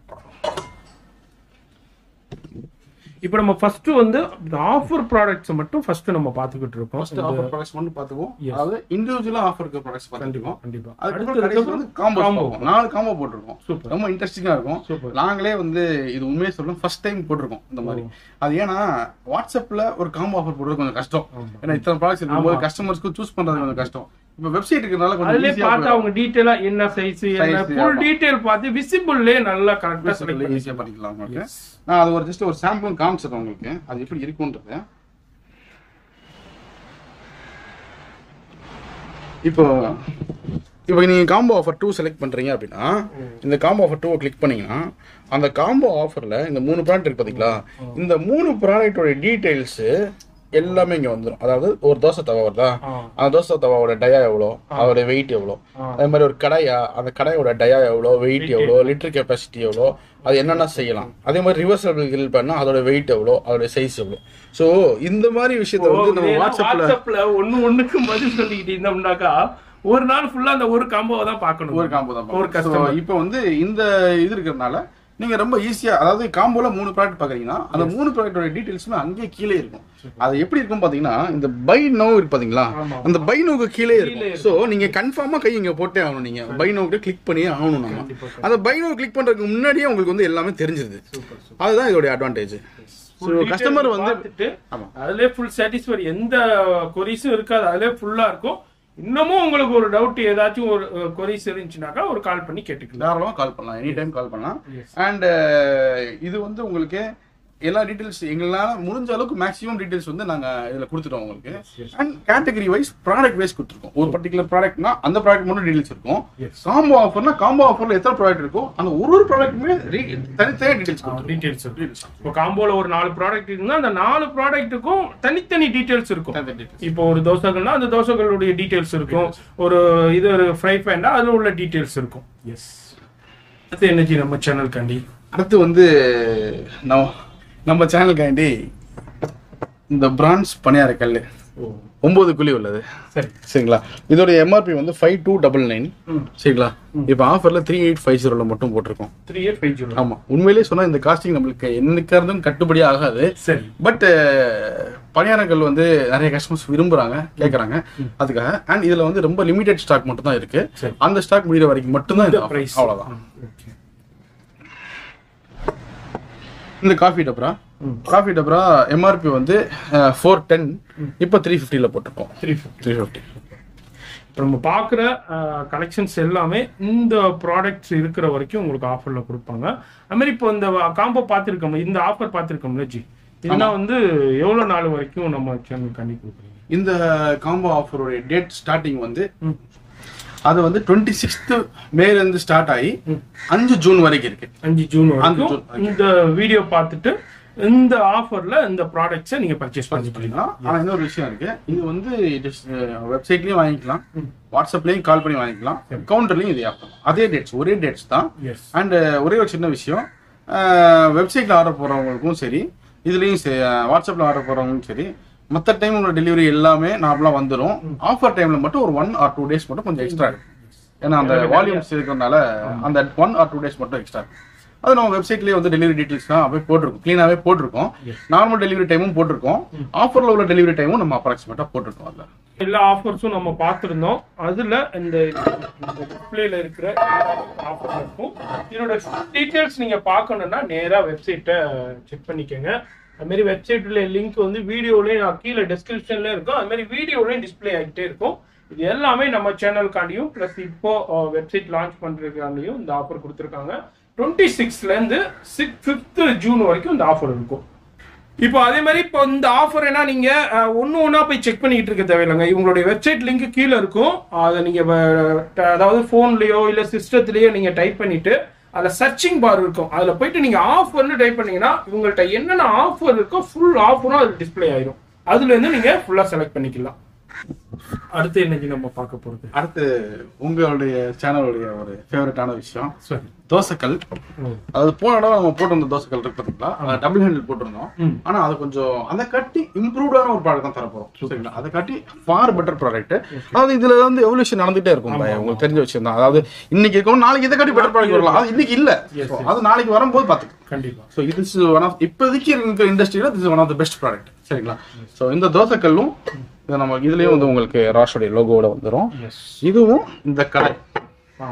இப்போ நம்ம ஃபர்ஸ்ட் வந்து ஆஃபர் ப்ராடக்ட்ஸ் மட்டும் ஃபர்ஸ்ட் நம்ம பார்த்துக்கிட்டு இருக்கோம் ஃபர்ஸ்ட் ஆஃபர் ப்ராடக்ட்ஸ் மட்டும் பார்த்துக்குவோம் அதாவது இண்டிவிஜுவலா ஆஃபர் இருக்க ப்ராடக்ட்ஸ் பார்த்துக்குவோம் கண்டிப்பா அதுக்கப்புறம் கடைசி வந்து காம்போ பார்ப்போம் நாலு காம்போ போட்டிருக்கோம் Super. ரொம்ப இன்ட்ரெஸ்டிங்கா இருக்கும் Super. நாங்களே வந்து இது உண்மையே சொல்லணும் ஃபர்ஸ்ட் டைம் போட்டிருக்கோம் இந்த மாதிரி அது ஏன்னா வாட்ஸ்அப்ல ஒரு காம்போ ஆஃபர் போடுறது கொஞ்சம் கஷ்டம் ஏன்னா இத்தனை ப்ராடக்ட்ஸ் இருக்கும்போது கஸ்டமர்ஸ்க்கு சூஸ் பண்றது கொஞ்சம் கஷ்டம் இப்போ வெப்சைட் இருக்கிறதுனால கொஞ்சம் அதுலயே ஈஸியா பார்த்து அவங்க டீடைலா என்ன சைஸ் என்ன Size, ஃபுல் ஆமா. டீடைல் பார்த்து விசிபிள்லே நல்லா கரெக்டா செலக்ட் பண்ணி ஈஸியா பண்ணிக்கலாம் உங்களுக்கு நான் அது ஒரு ஜஸ்ட் ஒரு சாம்பிள் காமிச்சிடுறேன் உங்களுக்கு அது எப்படி இருக்குன்றது இப்போ இப்போ நீங்க காம்போ ஆஃபர் டூ செலக்ட் பண்றீங்க அப்படின்னா இந்த காம்போ ஆஃபர் டூவை கிளிக் பண்ணீங்கன்னா அந்த காம்போ ஆஃபர்ல இந்த மூணு ப்ராடக்ட் இருக்கு பாத்தீங்களா இந்த மூணு ப்ராடக்டோட டீடைல்ஸ் எல்லாமே இங்க வந்துடும் அதாவது ஒரு தோசை தவா வருதா ஆ. அந்த தோசை தவாவோட டயா எவ்வளோ அதோட வெயிட் எவ்வளோ அதே மாதிரி ஒரு கடையா அந்த கடையோட டயா எவ்வளோ வெயிட் எவ்வளோ லிட்டர் கெப்பாசிட்டி எவ்வளோ அது என்னென்ன செய்யலாம் அதே மாதிரி ரிவர்சபிள் கிரில் பண்ணா அதோட வெயிட் எவ்வளோ அதோட சைஸ் எவ்வளோ ஸோ இந்த மாதிரி விஷயத்த வந்து நம்ம வாட்ஸ்அப்ல வாட்ஸ்அப்ல ஒண்ணு ஒண்ணுக்கு பதில் சொல்லிக்கிட்டு இருந்தோம்னாக்கா ஒரு நாள் ஃபுல்லா அந்த ஒரு காம்போவை தான் பார்க்கணும் ஒரு காம்போ தான் ஒரு customer. இப்போ வந்து இந்த இது இருக்கிறதுனால நீங்க ரொம்ப ஈஸியா அதாவது காம்போல மூணு ப்ராடக்ட் பாக்குறீங்கன்னா அந்த மூணு ப்ராடக்டோட டீடைல்ஸுமே அங்கேயே கீழே இருக்கும் அது எப்படி இருக்கும் பாத்தீங்கன்னா இந்த பை நோ இருக்கு பாத்தீங்களா ஆமா. அந்த பை நோக்கு கீழே இருக்கும் சோ நீங்க கன்ஃபார்மா கை இங்க போட்டே ஆகணும் நீங்க பை நோக்கு கிளிக் பண்ணி ஆகணும் நம்ம கண்டிப்பா. அந்த பை நோ கிளிக் பண்றதுக்கு முன்னாடியே உங்களுக்கு வந்து எல்லாமே தெரிஞ்சிருது அதுதான் இதோட அட்வான்டேஜ் ஸோ கஸ்டமர் வந்து பார்த்துட்டு ஆமா. அதுலயே ஃபுல் சாட்டிஸ்ஃபை எந்த கொரிஸும் இருக்காது அதுலயே ஃபுல்லா இருக்கும் இன்னமும் உங்களுக்கு ஒரு டவுட் ஏதாச்சும் ஒரு கொரிஸ் இருந்துச்சுனாக்கா ஒரு கால் பண்ணி கேட்டுக்கலாம் தாராளமாக கால் பண்ணலாம் எனி டைம் கால் பண்ணலாம் Yes. அண்ட் இது வந்து உங்களுக்கு எல்லா டீடைல்ஸ் எங்களால முடிஞ்ச அளவுக்கு மேக்ஸிமம் டீடைல்ஸ் வந்து நாங்க இதுல கொடுத்துட்டோம் உங்களுக்கு and category wise product wise கொடுத்துருக்கோம் ஒரு பர்டிகுலர் ப்ராடக்ட்னா அந்த ப்ராடக்ட் மட்டும் டீடைல்ஸ் இருக்கும் Yes. காம்போ ஆஃபர்னா காம்போ ஆஃபர்ல எத்தனை ப்ராடக்ட் இருக்கோ அந்த ஒரு ஒரு ப்ராடக்ட்டுமே தனித்தனியாக டீடைல்ஸ் கொடுத்துருக்கோம் டீடைல்ஸ் இருக்கு இப்போ காம்போல ஒரு நாலு ப்ராடக்ட் இருந்தா அந்த நாலு ப்ராடக்ட்டுக்கும் தனித்தனி டீடைல்ஸ் இருக்கும் தனித்தனி details. இப்போ ஒரு தோசைகள்னா அந்த தோசைகளுடைய டீடைல்ஸ் இருக்கும் ஒரு இது ஒரு ஃப்ரை பேண்டா அதுல உள்ள டீடைல்ஸ் இருக்கும் எஸ் அடுத்து என்னஜி நம்ம சேனல் காண்டி அடுத்து வந்து நம்ம நம்ம சேனலுக்காண்டி இந்த பிரான்ஸ் பணியார கல் ஒன்பது குழி உள்ளது சரி சரிங்களா இதோட எம்ஆர்பி வந்து ஃபைவ் டூ டபுள் நைன் ம். சரிங்களா இப்போ ஆஃபர்ல த்ரீ எயிட் ஃபைவ் ஜீரோல மட்டும் போட்டிருக்கோம் த்ரீ இயர் ஃபைவ் ஜீரோ ஆமா உண்மையிலேயே சொன்னா இந்த காஸ்டிங் நம்மளுக்கு என்னைக்கா இருந்தும் கட்டுப்படி ஆகாது சரி பட் பணியாரங்கள் வந்து நிறைய கஸ்டமர்ஸ் விரும்புறாங்க கேக்குறாங்க அதுக்காக அண்ட் இதுல வந்து ரொம்ப லிமிடெட் ஸ்டாக் மட்டும் தான் இருக்கு சரி. அந்த ஸ்டாக் முடிகிற வரைக்கும் மட்டும்தான் இந்த offer. பிரைஸ் அவ்வளவுதான் ஓகே இந்த காஃபி டப்ரா ம். காஃபி டப்ரா எம்ஆர்பி வந்து ஃபோர் டென் இப்போ த்ரீ ஃபிஃப்டியில் போட்டிருக்கோம் த்ரீ ஃபிஃப்டி த்ரீ ஃபிஃப்டி இப்போ நம்ம பார்க்குற கலெக்ஷன்ஸ் எல்லாமே இந்த ப்ராடக்ட்ஸ் இருக்கிற வரைக்கும் உங்களுக்கு ஆஃபரில் கொடுப்பாங்க அது மாதிரி இப்போ இந்த காம்போ பார்த்துருக்கோம் இந்த ஆஃபர் பார்த்துருக்கோம்ல ஜி இதெல்லாம் வந்து எவ்வளோ நாள் வரைக்கும் நம்ம சேனல் கண்டி கொடுக்குறீங்க இந்த காம்போ ஆஃபருடைய டேட் ஸ்டார்டிங் வந்து ம். அது வந்து டுவெண்ட்டி சிக்ஸ்த் மேல இருந்து ஸ்டார்ட் ஆகி அஞ்சு ஜூன் வரைக்கும் இருக்கு அஞ்சு ஜூன் அஞ்சு வரைக்கும் ஜூன் இந்த வீடியோ பார்த்துட்டு இந்த ஆஃபர்ல இந்த ப்ராடக்ட்ஸை நீங்க பர்ச்சேஸ் பண்ணிக்கலாம் பண்ணிக்கலாம் ஆனா இன்னொரு விஷயம் இருக்கு இது வந்து வெப்சைட்லயும் வாங்கிக்கலாம் வாட்ஸ்அப்லயும் கால் பண்ணி வாங்கிக்கலாம் கவுண்டர்லயும் இது ஆகும் அதே டேட்ஸ் ஒரே டேட்ஸ் தான் எஸ் அண்ட் ஒரே ஒரு சின்ன விஷயம் வெப்சைட்ல ஆர்டர் போறவங்களுக்கும் சரி இதுலயும் சரி, வாட்ஸ்அப்ல ஆர்டர் போறவங்களுக்கும் சரி மற்ற டைம் உள்ள டெலிவரி எல்லாமே நார்மலா வந்துடும் ஆஃபர் டைம்ல மட்டும் ஒரு ஒன் ஆர் டூ டேஸ் மட்டும் கொஞ்சம் எக்ஸ்ட்ரா இருக்கும் ஏன்னா அந்த வால்யூம்ஸ் இருக்கிறதுனால அந்த ஒன் ஆர் டூ டேஸ் மட்டும் எக்ஸ்ட்ரா இருக்கும் அது நம்ம வெப்சைட்லயே வந்து டெலிவரி டீடைல்ஸ் தான் அப்படியே போட்டிருக்கோம் க்ளீனாவே போட்டிருக்கோம் நார்மல் டெலிவரி டைமும் போட்டிருக்கோம் ஆஃபர்ல உள்ள டெலிவரி டைமும் நம்ம அப்ராக்சிமேட்டா போட்டிருக்கோம் அதுல எல்லா ஆஃபர்ஸும் நம்ம பார்த்துருந்தோம் அதுல இந்த டிஸ்பிளேல இருக்கிற ஆஃபர் இருக்கும் இதோட டீட்டெயில்ஸ் நீங்க பார்க்கணும்னா நேரா வெப்சைட்டை செக் பண்ணிக்கோங்க அது மாதிரி வெப்சைட்ல லிங்க் வந்து வீடியோலயும் நான் கீழே டிஸ்கிரிப்ஷன்ல இருக்கும் அது மாதிரி வீடியோலயும் டிஸ்ப்ளே ஆகிட்டே இருக்கும் இது எல்லாமே நம்ம சேனலுக்காண்டியும் ப்ளஸ் இப்போ வெப்சைட் லான்ச் பண்றதுக்காண்டியும் இந்த ஆஃபர் கொடுத்துருக்காங்க டுவெண்ட்டி சிக்ஸ்லேருந்து சிக்ஸ் ஃபிஃப்த் ஜூன் வரைக்கும் இந்த ஆஃபர் இருக்கும் இப்போ அதே மாதிரி இப்போ இந்த ஆஃபர் என்ன நீங்க ஒன்று ஒன்றா போய் செக் பண்ணிக்கிட்டு இருக்க தேவையில்லைங்க இவங்களுடைய வெப்சைட் லிங்க் கீழே இருக்கும் அதை நீங்க வ- ட- அதாவது ஃபோன்லயோ இல்லை சிஸ்டத்துலயோ நீங்க டைப் பண்ணிட்டு அதில் சர்ச்சிங் பார் இருக்கும் அதில் போயிட்டு நீங்கள் ஆஃபர்னு டைப் பண்ணீங்கன்னா இவங்கள்ட்ட என்னென்ன ஆஃபர் இருக்கோ ஃபுல் ஆஃபரும் அது டிஸ்ப்ளே ஆயிரும் அதுலேருந்து நீங்கள் ஃபுல்லாக செலக்ட் பண்ணிக்கலாம் அடுத்து என்னைக்கு நம்ம பார்க்க போகிறது அடுத்து உங்களுடைய சேனலுடைய ஒரு ஃபேவரட்டான விஷயம் சரி தோசைக்கல் அதாவது போன தடவை நம்ம போட்டிருந்த தோசைக்கல் இருக்கு பார்த்தீங்களா அதை டபுள் ஹேண்டில் போட்டிருந்தோம் ம். ஆனா அது கொஞ்சம் அதை கட்டி இம்ப்ரூவ்டான ஒரு ப்ராடக்ட் தான் தரப்போறோம் சரிங்களா அதை கட்டி ஃபார் பெட்டர் ப்ராடக்ட் அதாவது இதுல வந்து எவல்யூஷன் நடந்துட்டே இருக்கும் பாய். உங்களுக்கு தெரிஞ்ச விஷயம் தான் அதாவது இன்னைக்கு இருக்கும் நாளைக்கு இதை கட்டி பெட்டர் ப்ராடக்ட் வரலாம் அது இன்னைக்கு இல்ல Yes, So, அது நாளைக்கு வரும்போது பார்த்துக்கலாம் கண்டிப்பாக ஸோ இது is one of இப்போதைக்கு இருக்கிற இண்டஸ்ட்ரியில் this is one of the best product சரிங்களா ஸோ இந்த தோசைக்கல்லும் இது நம்ம இதுலயும் வந்து உங்களுக்கு ராஷோடைய லோகோவோட வந்துடும் எஸ் இதுவும் இந்த கடை ஆ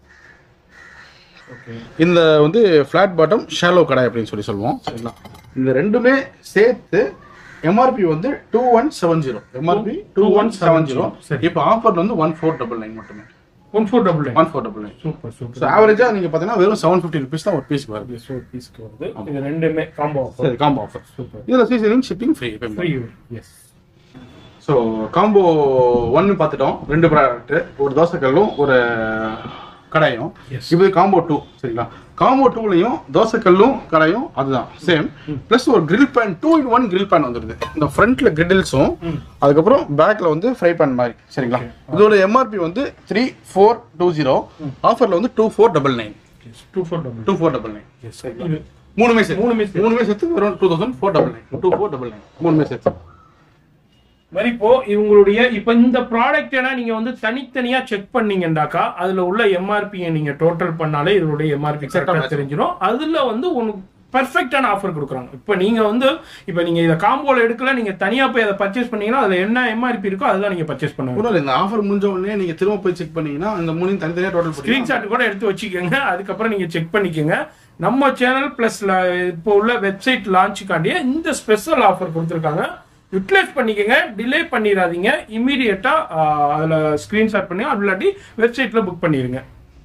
ஓகே இந்த வந்து ஃபிளாட் பாட்டம் ஷாலோ கடை அப்படின்னு சொல்லி சொல்லுவோம் சரிங்களா இந்த ரெண்டுமே சேர்த்து எம்ஆர்பி வந்து two one seven zero MRP two one seven zero சரி. இப்போ ஆஃபர் வந்து ஒன் ஃபோர் டபுள் நைன் மட்டுமே one four double nine one four double nine super so super ஆவரேஜாக நீங்கள் பார்த்தீங்கன்னா வெறும் செவன் ஃபிஃப்டி ருபீஸ் தான் ஒரு பீஸ்க்கு வருது ஸோ பீஸ்க்கு வருது இது ரெண்டுமே காம்போ ஆஃபர் சரி காம்போ ஆஃபர் சூப்பர் இதில் seasoning shipping free free yes so combo ஒன்னு பார்த்துட்டோம் ரெண்டு ப்ராடக்ட் ஒரு தோசைக்கல்லும் ஒரு கடாயும் Yes. இது காம்போ டூ சரிங்களா காம்போ டூலையும் தோசைக்கல்லும் கடாயும் அதுதான் சேம் ப்ளஸ் ஒரு grill pan two in one grill pan வந்துருது இந்த ஃப்ரண்ட்ல கிரில்ஸும் அதுக்கப்புறம் பேக்ல வந்து ஃப்ரை பேன் மாதிரி சரிங்களா இதோட எம்ஆர்பி வந்து த்ரீ ஃபோர் டூ ஜீரோ ஆஃபர்ல வந்து two four double nine two four double two four double nine yes இது மூணுமே சேர்த்து மூணுமே சேர்த்து. மூணுமே சேர்த்து வெறும் two thousand four double nine two four double nine மூணுமே சேர்த்து மாதிரி இப்போ இவங்களுடைய இப்போ இந்த ப்ராடக்ட் ஏன்னா நீங்க வந்து தனித்தனியா செக் பண்ணீங்கன்னாக்கா அதுல உள்ள எம்ஆர்பி நீங்க டோட்டல் பண்ணாலே இதனுடைய எம்ஆர்பி கரெக்டா match. தெரிஞ்சிடும் அதுல வந்து உனக்கு பர்ஃபெக்டான ஆஃபர் கொடுக்குறாங்க இப்போ நீங்க வந்து இப்போ நீங்க இதை காம்போல எடுக்கல நீங்க தனியா போய் அதை பர்ச்சேஸ் பண்ணீங்கன்னா அதுல என்ன எம்ஆர்பி இருக்கோ அதுதான் நீங்க பர்ச்சேஸ் பண்ணுவீங்க ஒன்றும் இல்லை இந்த ஆஃபர் முடிஞ்ச உடனே நீங்க திரும்ப போய் செக் பண்ணீங்கன்னா இந்த மூணையும் தனித்தனியாக டோட்டல் பண்ணி ஸ்கிரீன்ஷாட் கூட எடுத்து வச்சுக்கோங்க அதுக்கப்புறம் நீங்க செக் பண்ணிக்கோங்க நம்ம சேனல் பிளஸ் இப்போ உள்ள வெப்சைட் லான்ச்சுக்காண்டியே இந்த ஸ்பெஷல் ஆஃபர் கொடுத்துருக்காங்க யூட்டிலைஸ் பண்ணிக்கோங்க டிலே பண்ணிடாதீங்க இமீடியட்டா அதுல ஸ்கிரீன்ஷாட் பண்ணி அப்படி இல்லாட்டி வெப்சைட்ல புக் பண்ணிருங்க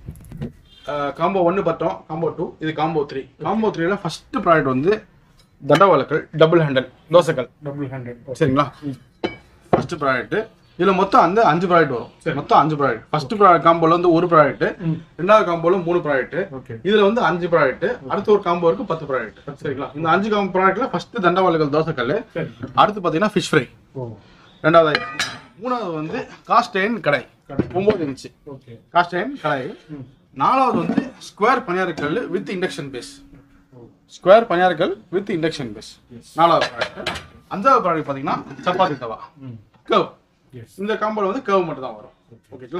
காம்போ ஒன்று பார்த்தோம் காம்போ டூ இது காம்போ த்ரீ காம்போ த்ரீல ஃபர்ஸ்ட் ப்ராடக்ட் வந்து தண்டவாளக்கள் டபுள் ஹேண்டல் தோசைக்கல் டபுள் ஹண்ட்ரட் சரிங்களா ஃபர்ஸ்ட் ப்ராடக்ட் இதுல மொத்தம் வந்து அஞ்சு ப்ராடக்ட் வரும் மொத்தம் அஞ்சு ப்ராடக்ட் ஃபர்ஸ்ட் காம்போல வந்து ஒரு ப்ராடக்ட் ரெண்டாவது காம்போல மூணு ப்ராடக்ட் ஓகே இதுல வந்து அஞ்சு ப்ராடக்ட் அடுத்த ஒரு காம்போ இருக்கு பத்து ப்ராடக்ட் சரிங்களா இந்த அஞ்சு காம்போ ப்ராடக்ட்ல ஃபர்ஸ்ட் தண்டவாளங்கள் தோசைக்கல் சரி அடுத்து பாத்தீங்கன்னா ஃபிஷ் ஃப்ரை ஓ ரெண்டாவது item. மூணாவது வந்து காஸ்டைன் கடை ஒன்பது இன்ச்சு ஓகே காஸ்டைன் கடை நாலாவது வந்து ஸ்கொயர் பணியாரக்கல் வித் இண்டக்ஷன் பேஸ் ஸ்கொயர் பணியாரக்கல் வித் இண்டக்ஷன் பேஸ் நாலாவது ப்ராடக்ட் அஞ்சாவது ப்ராடக்ட் பாத்தீங்கன்னா சப்பாத்தி தவா கர்வ் எஸ் இந்த காம்போல வந்து கர்வ் மட்டும் தான் வரும் ஓகேங்களா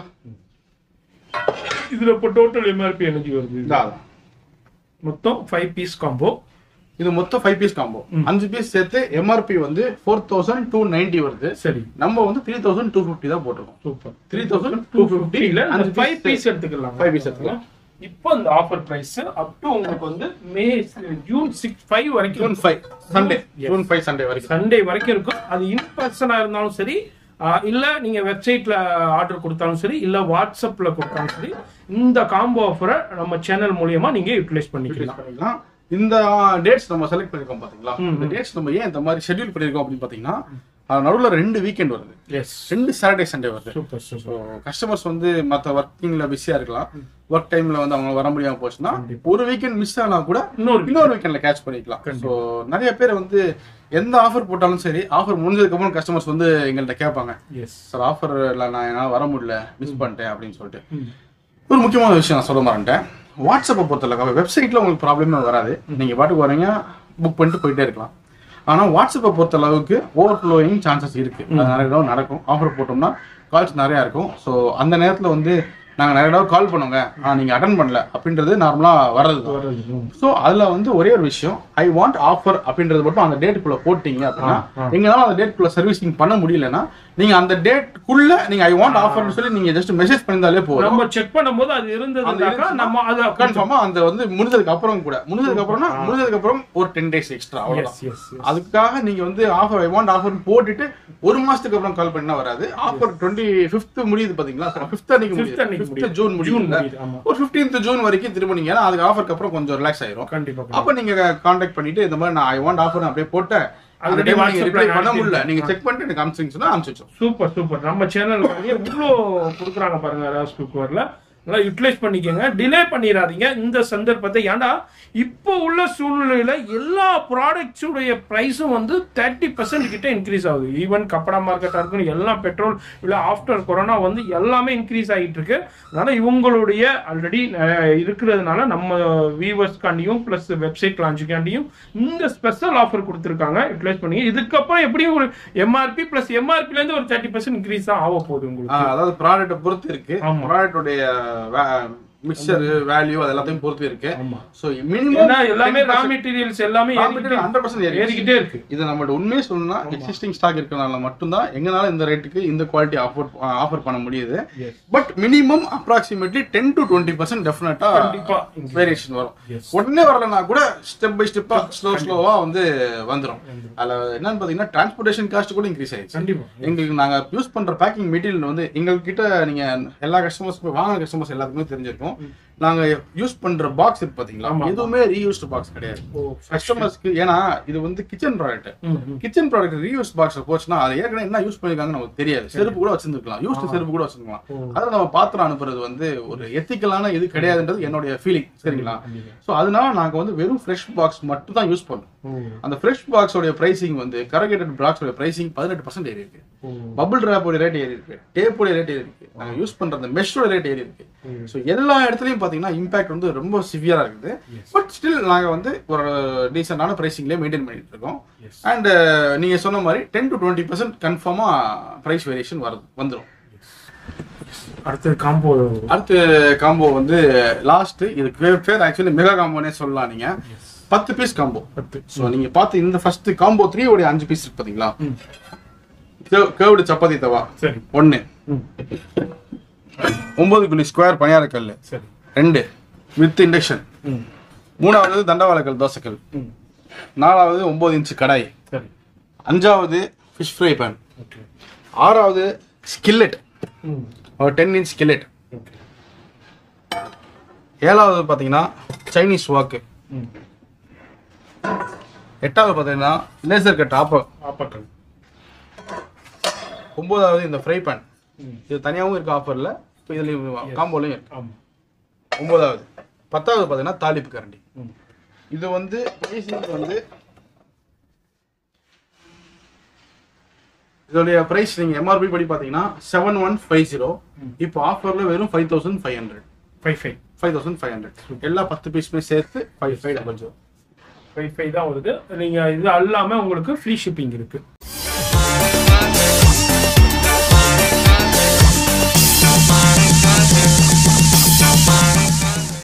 இதுல இப்போ டோட்டல் எம்ஆர்பி எனர்ஜி வருது இதா அதான். மொத்தம் ஃபைவ் பீஸ் காம்போ இது மொத்தம் ஃபைவ் பீஸ் காம்போ அஞ்சு பீஸ் சேர்த்து எம்ஆர்பி வந்து ஃபோர் தௌசண்ட் டூ நைன்டி வருது சரி நம்ம வந்து த்ரீ தௌசண்ட் டூ ஃபிஃப்டி தான் போட்டிருக்கோம் சூப்பர் த்ரீ தௌசண்ட் டூ ஃபிஃப்டியில் அந்த அஞ்சு ஃபைவ் piece பீஸ் எடுத்துக்கலாம் Five piece எடுத்துக்கலாம். இப்போ இந்த ஆஃபர் பிரைஸ் அப் டு உங்களுக்கு வந்து மே ஜூன் சிக்ஸ் ஃபைவ் வரைக்கும் June five Sunday Yes. June five Sunday வரைக்கும் சண்டே வரைக்கும் இருக்கும் அது இன் பர்சனா இருந்தாலும் சரி ஆஹ் இல்ல நீங்க வெப்சைட்ல ஆர்டர் கொடுத்தாலும் சரி இல்ல வாட்ஸ்அப்ல கொடுத்தாலும் சரி இந்த காம்போ ஆஃபரை நம்ம சேனல் மூலியமா நீங்க யூட்டிலைஸ் பண்ணிக்கலாம் பண்ணிக்கலாம் இந்த டேட்ஸ் நம்ம செலக்ட் பண்ணிருக்கோம் பாத்தீங்களா இந்த டேட்ஸ் நம்ம ஏன் இந்த மாதிரி ஷெட்யூல் பண்ணிருக்கோம் அப்படின்னு பாத்தீங்கன்னா அது நடுவுல ரெண்டு வீக்கெண்ட் வருது எஸ் ரெண்டு சாட்டர்டே சண்டே வருது சூப்பர் சூப்பர் ஸோ கஸ்டமர்ஸ் வந்து மற்ற ஒர்க்கிங்ல பிஸியா இருக்கலாம் ஒர்க் டைம்ல வந்து அவங்க வர முடியாம போச்சுன்னா ஒரு வீக்கெண்ட் மிஸ் ஆனா கூட இன்னொரு இன்னொரு வீக்கெண்ட்ல கேட்ச் பண்ணிக்கலாம் ஸோ நிறைய பேர் வந்து எந்த ஆஃபர் போட்டாலும் சரி ஆஃபர் முடிஞ்சதுக்கு அப்புறம் கஸ்டமர்ஸ் வந்து எங்கள்கிட்ட கேட்பாங்க எஸ் சார் ஆஃபர் இல்லை நான் என்னால் வர முடியல மிஸ் பண்ணிட்டேன் அப்படின்னு சொல்லிட்டு ஒரு முக்கியமான விஷயம் நான் சொல்ல மாட்டேன் வாட்ஸ்அப்பை பொறுத்தளவுக்கு வெப்சைட்ல உங்களுக்கு ப்ராப்ளமே வராது நீங்க பாட்டுக்கு வரீங்க புக் பண்ணிட்டு போயிட்டே இருக்கலாம் ஆனா வாட்ஸ்அப்பை பொறுத்த அளவுக்கு ஓவர் ஃப்ளோயிங் சான்சஸ் இருக்கு அது நிறைய தடவை நடக்கும் ஆஃபர் போட்டோம்னா கால்ஸ் நிறைய இருக்கும் ஸோ அந்த நேரத்துல வந்து நாங்க நிறைய தடவை கால் பண்ணுவோங்க ஆனா நீங்க அட்டன் பண்ணல அப்படின்றது நார்மலா வர்றது தான் ஸோ அதுல வந்து ஒரே ஒரு விஷயம் ஐ வாண்ட் ஆஃபர் அப்படின்றது மட்டும் அந்த டேட்டுக்குள்ள போட்டீங்க அப்படின்னா எங்களால அந்த டேட்டுக்குள்ள சர்வீசிங் பண்ண முடியலன்னா நீங்க அந்த டேட்டுக்குள்ள நீங்க ஐ வாண்ட் ஆஃபர்னு சொல்லி நீங்க ஜஸ்ட் மெசேஜ் பண்ணிருந்தாலே போதும் நம்ம செக் பண்ணும்போது அது இருந்ததுனாக்கா நம்ம அதை கன்ஃபார்மா அந்த வந்து முடிஞ்சதுக்கு அப்புறம் கூட முடிஞ்சதுக்கு அப்புறம்னா முடிஞ்சதுக்கு அப்புறம் ஒரு டென் டேஸ் எக்ஸ்ட்ரா அவ்வளவுதான் எஸ் எஸ் அதுக்காக நீங்க வந்து ஆஃபர் ஐ வாண்ட் ஆஃபர் போட்டுட்டு ஒரு மாசத்துக்கு அப்புறம் கால் பண்ணா வராது ஆஃபர் டுவெண்ட்டி ஃபிஃப்த் முடியுது பாத்தீங்களா ஃபிஃப்த் அன்னைக்கு Fifth அன்னைக்கு முடியுது முடியுது. ஃபிஃப்த் ஜூன் முடியுது முடியுது, ஆமா. ஒரு ஃபிஃப்டீன்த் ஜூன் வரைக்கும் திரும்ப நீங்க ஏன்னா அதுக்கு ஆஃபருக்கு அப்புறம் கொஞ்சம் ரிலாக்ஸ் ஆயிரும் கண்டிப்பா அப்ப நீங்க காண்டாக்ட் பண்ணிட்டு இந்த மாதிரி நான் ஐ வாண்ட் ஆஃபர் அப்படியே போட்டேன் அந்த Already டைம் நீங்க WhatsApp ல ரிப்ளை பண்ண அனுப்பி முடியல நீங்க செக் பண்ணிட்டு எனக்கு அனுப்பிச்சிங்க சொன்னா அனுப்பிச்சு வச்சோம் சூப்பர் சூப்பர் நம்ம சேனல் இவ்வளோ கொடுக்குறாங்க பாருங்க ராஸ் குக்வரில் நல்லா யூட்டிலைஸ் பண்ணிக்கோங்க டிலே பண்ணிடாதீங்க இந்த சந்தர்ப்பத்தை ஏன்டா இப்போ உள்ள சூழ்நிலையில எல்லா ப்ராடக்ட்ஸுடைய ப்ரைஸும் வந்து தேர்ட்டி பர்சன்ட் கிட்ட இன்க்ரீஸ் ஆகுது ஈவன் கப்படா மார்க்கெட்டாக இருக்கணும் எல்லாம் பெட்ரோல் இல்லை ஆஃப்டர் கொரோனா வந்து எல்லாமே இன்க்ரீஸ் ஆகிட்டு இருக்கு அதனால இவங்களுடைய ஆல்ரெடி இருக்கிறதுனால நம்ம வியூவர்ஸ்க்காண்டியும் ப்ளஸ் வெப்சைட் லான்ச்சுக்காண்டியும் இந்த ஸ்பெஷல் ஆஃபர் கொடுத்துருக்காங்க யூட்டிலைஸ் பண்ணி இதுக்கப்புறம் எப்படியும் ஒரு எம்ஆர்பி ப்ளஸ் எம்ஆர்பிலேருந்து ஒரு தேர்ட்டி பர்சன்ட் இன்க்ரீஸ் தான் ஆக போகுது உங்களுக்கு ஆஹ் அதாவது ப்ராடக்ட்டை பொறுத்து இருக்கு ஆமா. ப்ராடக்டோடைய மிக்சர் வேல்யூ அது எல்லாத்தையும் பொறுத்து இருக்கு ஆமா ஸோ மினிமம் ஏன்னா எல்லாமே ரா மெட்டீரியல்ஸ் எல்லாமே ஏறிக்கிட்டே- ஹண்ட்ரட் பர்சன்ட் ஏறிக்கிட்டே இருக்கு இது நம்மளோட உண்மையை சொல்லணும்னா எக்ஸிஸ்டிங் ஸ்டாக் இருக்கனால மட்டும்தான் எங்களால இந்த ரேட்டுக்கு இந்த குவாலிட்டி ஆஃபர் ஆஃபர் பண்ண முடியுது Yes. But minimum approximately ten to twenty percent டெஃபினட்டா கண்டிப்பா வேரியேஷன் வரும் Yes. உடனே வரலனா கூட ஸ்டெப் பை ஸ்டெப்பா ஸ்லோ ஸ்லோவா வந்து வந்துரும் அதுல என்னன்னு பாத்தீங்கன்னா டிரான்ஸ்போர்டேஷன் காஸ்ட் கூட இன்க்ரீஸ் ஆயிடுச்சு கண்டிப்பா எங்களுக்கு நாங்க யூஸ் பண்ற பேக்கிங் மெட்டீரியல் வந்து எங்ககிட்ட நீங்க எல்லா கஸ்டமர்ஸ் வாங்கின கஸ்டமர்ஸ் எல்லாத்துக்குமே தெரிஞ்சிருக்கும் நாங்க யூஸ் பண்ற பாக்ஸ் இருக்கு பாத்தீங்களா ஆமா. எதுவுமே ரீயூஸ்டு பாக்ஸ் கிடையாது ஓ கஸ்டமர்ஸ்க்கு ஏன்னா இது வந்து கிச்சன் ப்ராடக்ட் ம், ம். கிச்சன் ப்ராடக்ட் ரீயூஸ் பாக்ஸ் போச்சுன்னா அது ஏற்கனவே என்ன யூஸ் பண்ணிருக்காங்கன்னு நமக்கு தெரியாது செருப்பு கூட வச்சிருந்துக்கலாம் யூஸ்டு செருப்பு கூட வச்சிருக்கலாம் ஓ. அதை நம்ம பாத்திரம் அனுப்புறது வந்து ஒரு எத்திக்கலான இது கிடையாதுன்றது என்னுடைய ஃபீலிங் சரிங்களா கண்டிப்பா. சோ அதனால நாங்க வந்து வெறும் ஃப்ரெஷ் பாக்ஸ் மட்டும் தான் யூஸ் பண்ணோம் ஓ அந்த ஃப்ரெஷ் பாக்ஸோட பிரைசிங் வந்து கரகேட்டட் பாக்ஸோட பிரைசிங் பதினெட்டு பர்சன்ட் ஏறி இருக்கு ஓ பபிள் டிராப்போட ரேட் ஏறி இருக்கு டேப்போட ரேட் ஏறி இருக்கு நாங்க யூஸ் பண்ற அந்த மெஷோட ரேட் ஏறி இருக்கு ஸோ எல்லா இடத்துலயும் பாத்தீங்கன்னா இம்பாக்ட் வந்து ரொம்ப சிவியரா இருக்குது பட் ஸ்டில் நாங்க வந்து ஒரு டீசென்டான பிரைசிங்லேயே மெயின்டைன் பண்ணிட்டு இருக்கோம் Yes. அண்ட் நீங்க சொன்ன மாதிரி டென் டு டுவெண்ட்டி பர்சன்ட் கன்ஃபார்மா பிரைஸ் வேரியேஷன் வருது வந்துடும் அடுத்தது காம்போ அடுத்து காம்போ வந்து லாஸ்ட் இதுக்கு பேர் பேர் ஆக்சுவலி மெகா காம்போனே சொல்லலாம் நீங்க பத்து பீஸ் காம்போ பத்து ஸோ நீங்க பார்த்து இந்த ஃபர்ஸ்ட் காம்போ த்ரீ உடைய அஞ்சு பீஸ் இருக்கு பாத்தீங்களா ம். கேர்டு சப்பாத்தி தவா சரி ஒன்னு ம் ஒன்பது குழி ஸ்கொயர் பணியாரக்கல் சரி ரெண்டு வித் இண்டக்ஷன் ம் மூணாவது தண்டவாளக்கல் தோசைக்கல் ம் நாலாவது ஒன்பது இன்ச் கடாய் சரி அஞ்சாவது ஃபிஷ் ஃப்ரை பேன் ஓகே ஆறாவது ஸ்கில்லெட் ம் ஒரு டென் இன்ச் ஸ்கில்லெட் ஓகே ஏழாவது பார்த்தீங்கன்னா சைனீஸ் வாக்கு ம் எட்டாவது பார்த்தீங்கன்னா லேசர் கட் ஆப்ப ஆப்பக்கல் ஒன்பதாவது இந்த ஃப்ரை பேன் ம் இது தனியாகவும் இருக்கு ஆஃபரில் இப்போ இதுலேயும் காம்போலையும் இருக்கு ஆமாம் ஒன்பதாவது பத்தாவது பார்த்தீங்கன்னா தாளிப்பு கரண்டி ம் இது வந்து pricing வந்து இதோடைய பிரைஸ் நீங்க எம்ஆர்பி படி பாத்தீங்கன்னா செவன் ஒன் ஃபைவ் ஜீரோ இப்போ ஆஃபர்ல வெறும் five thousand five hundred five five five thousand five hundred எல்லா பத்து பீஸுமே சேர்த்து five five double zero five five தான் வருது நீங்கள் இது அல்லாமல் உங்களுக்கு ஃப்ரீ ஷிப்பிங் இருக்குது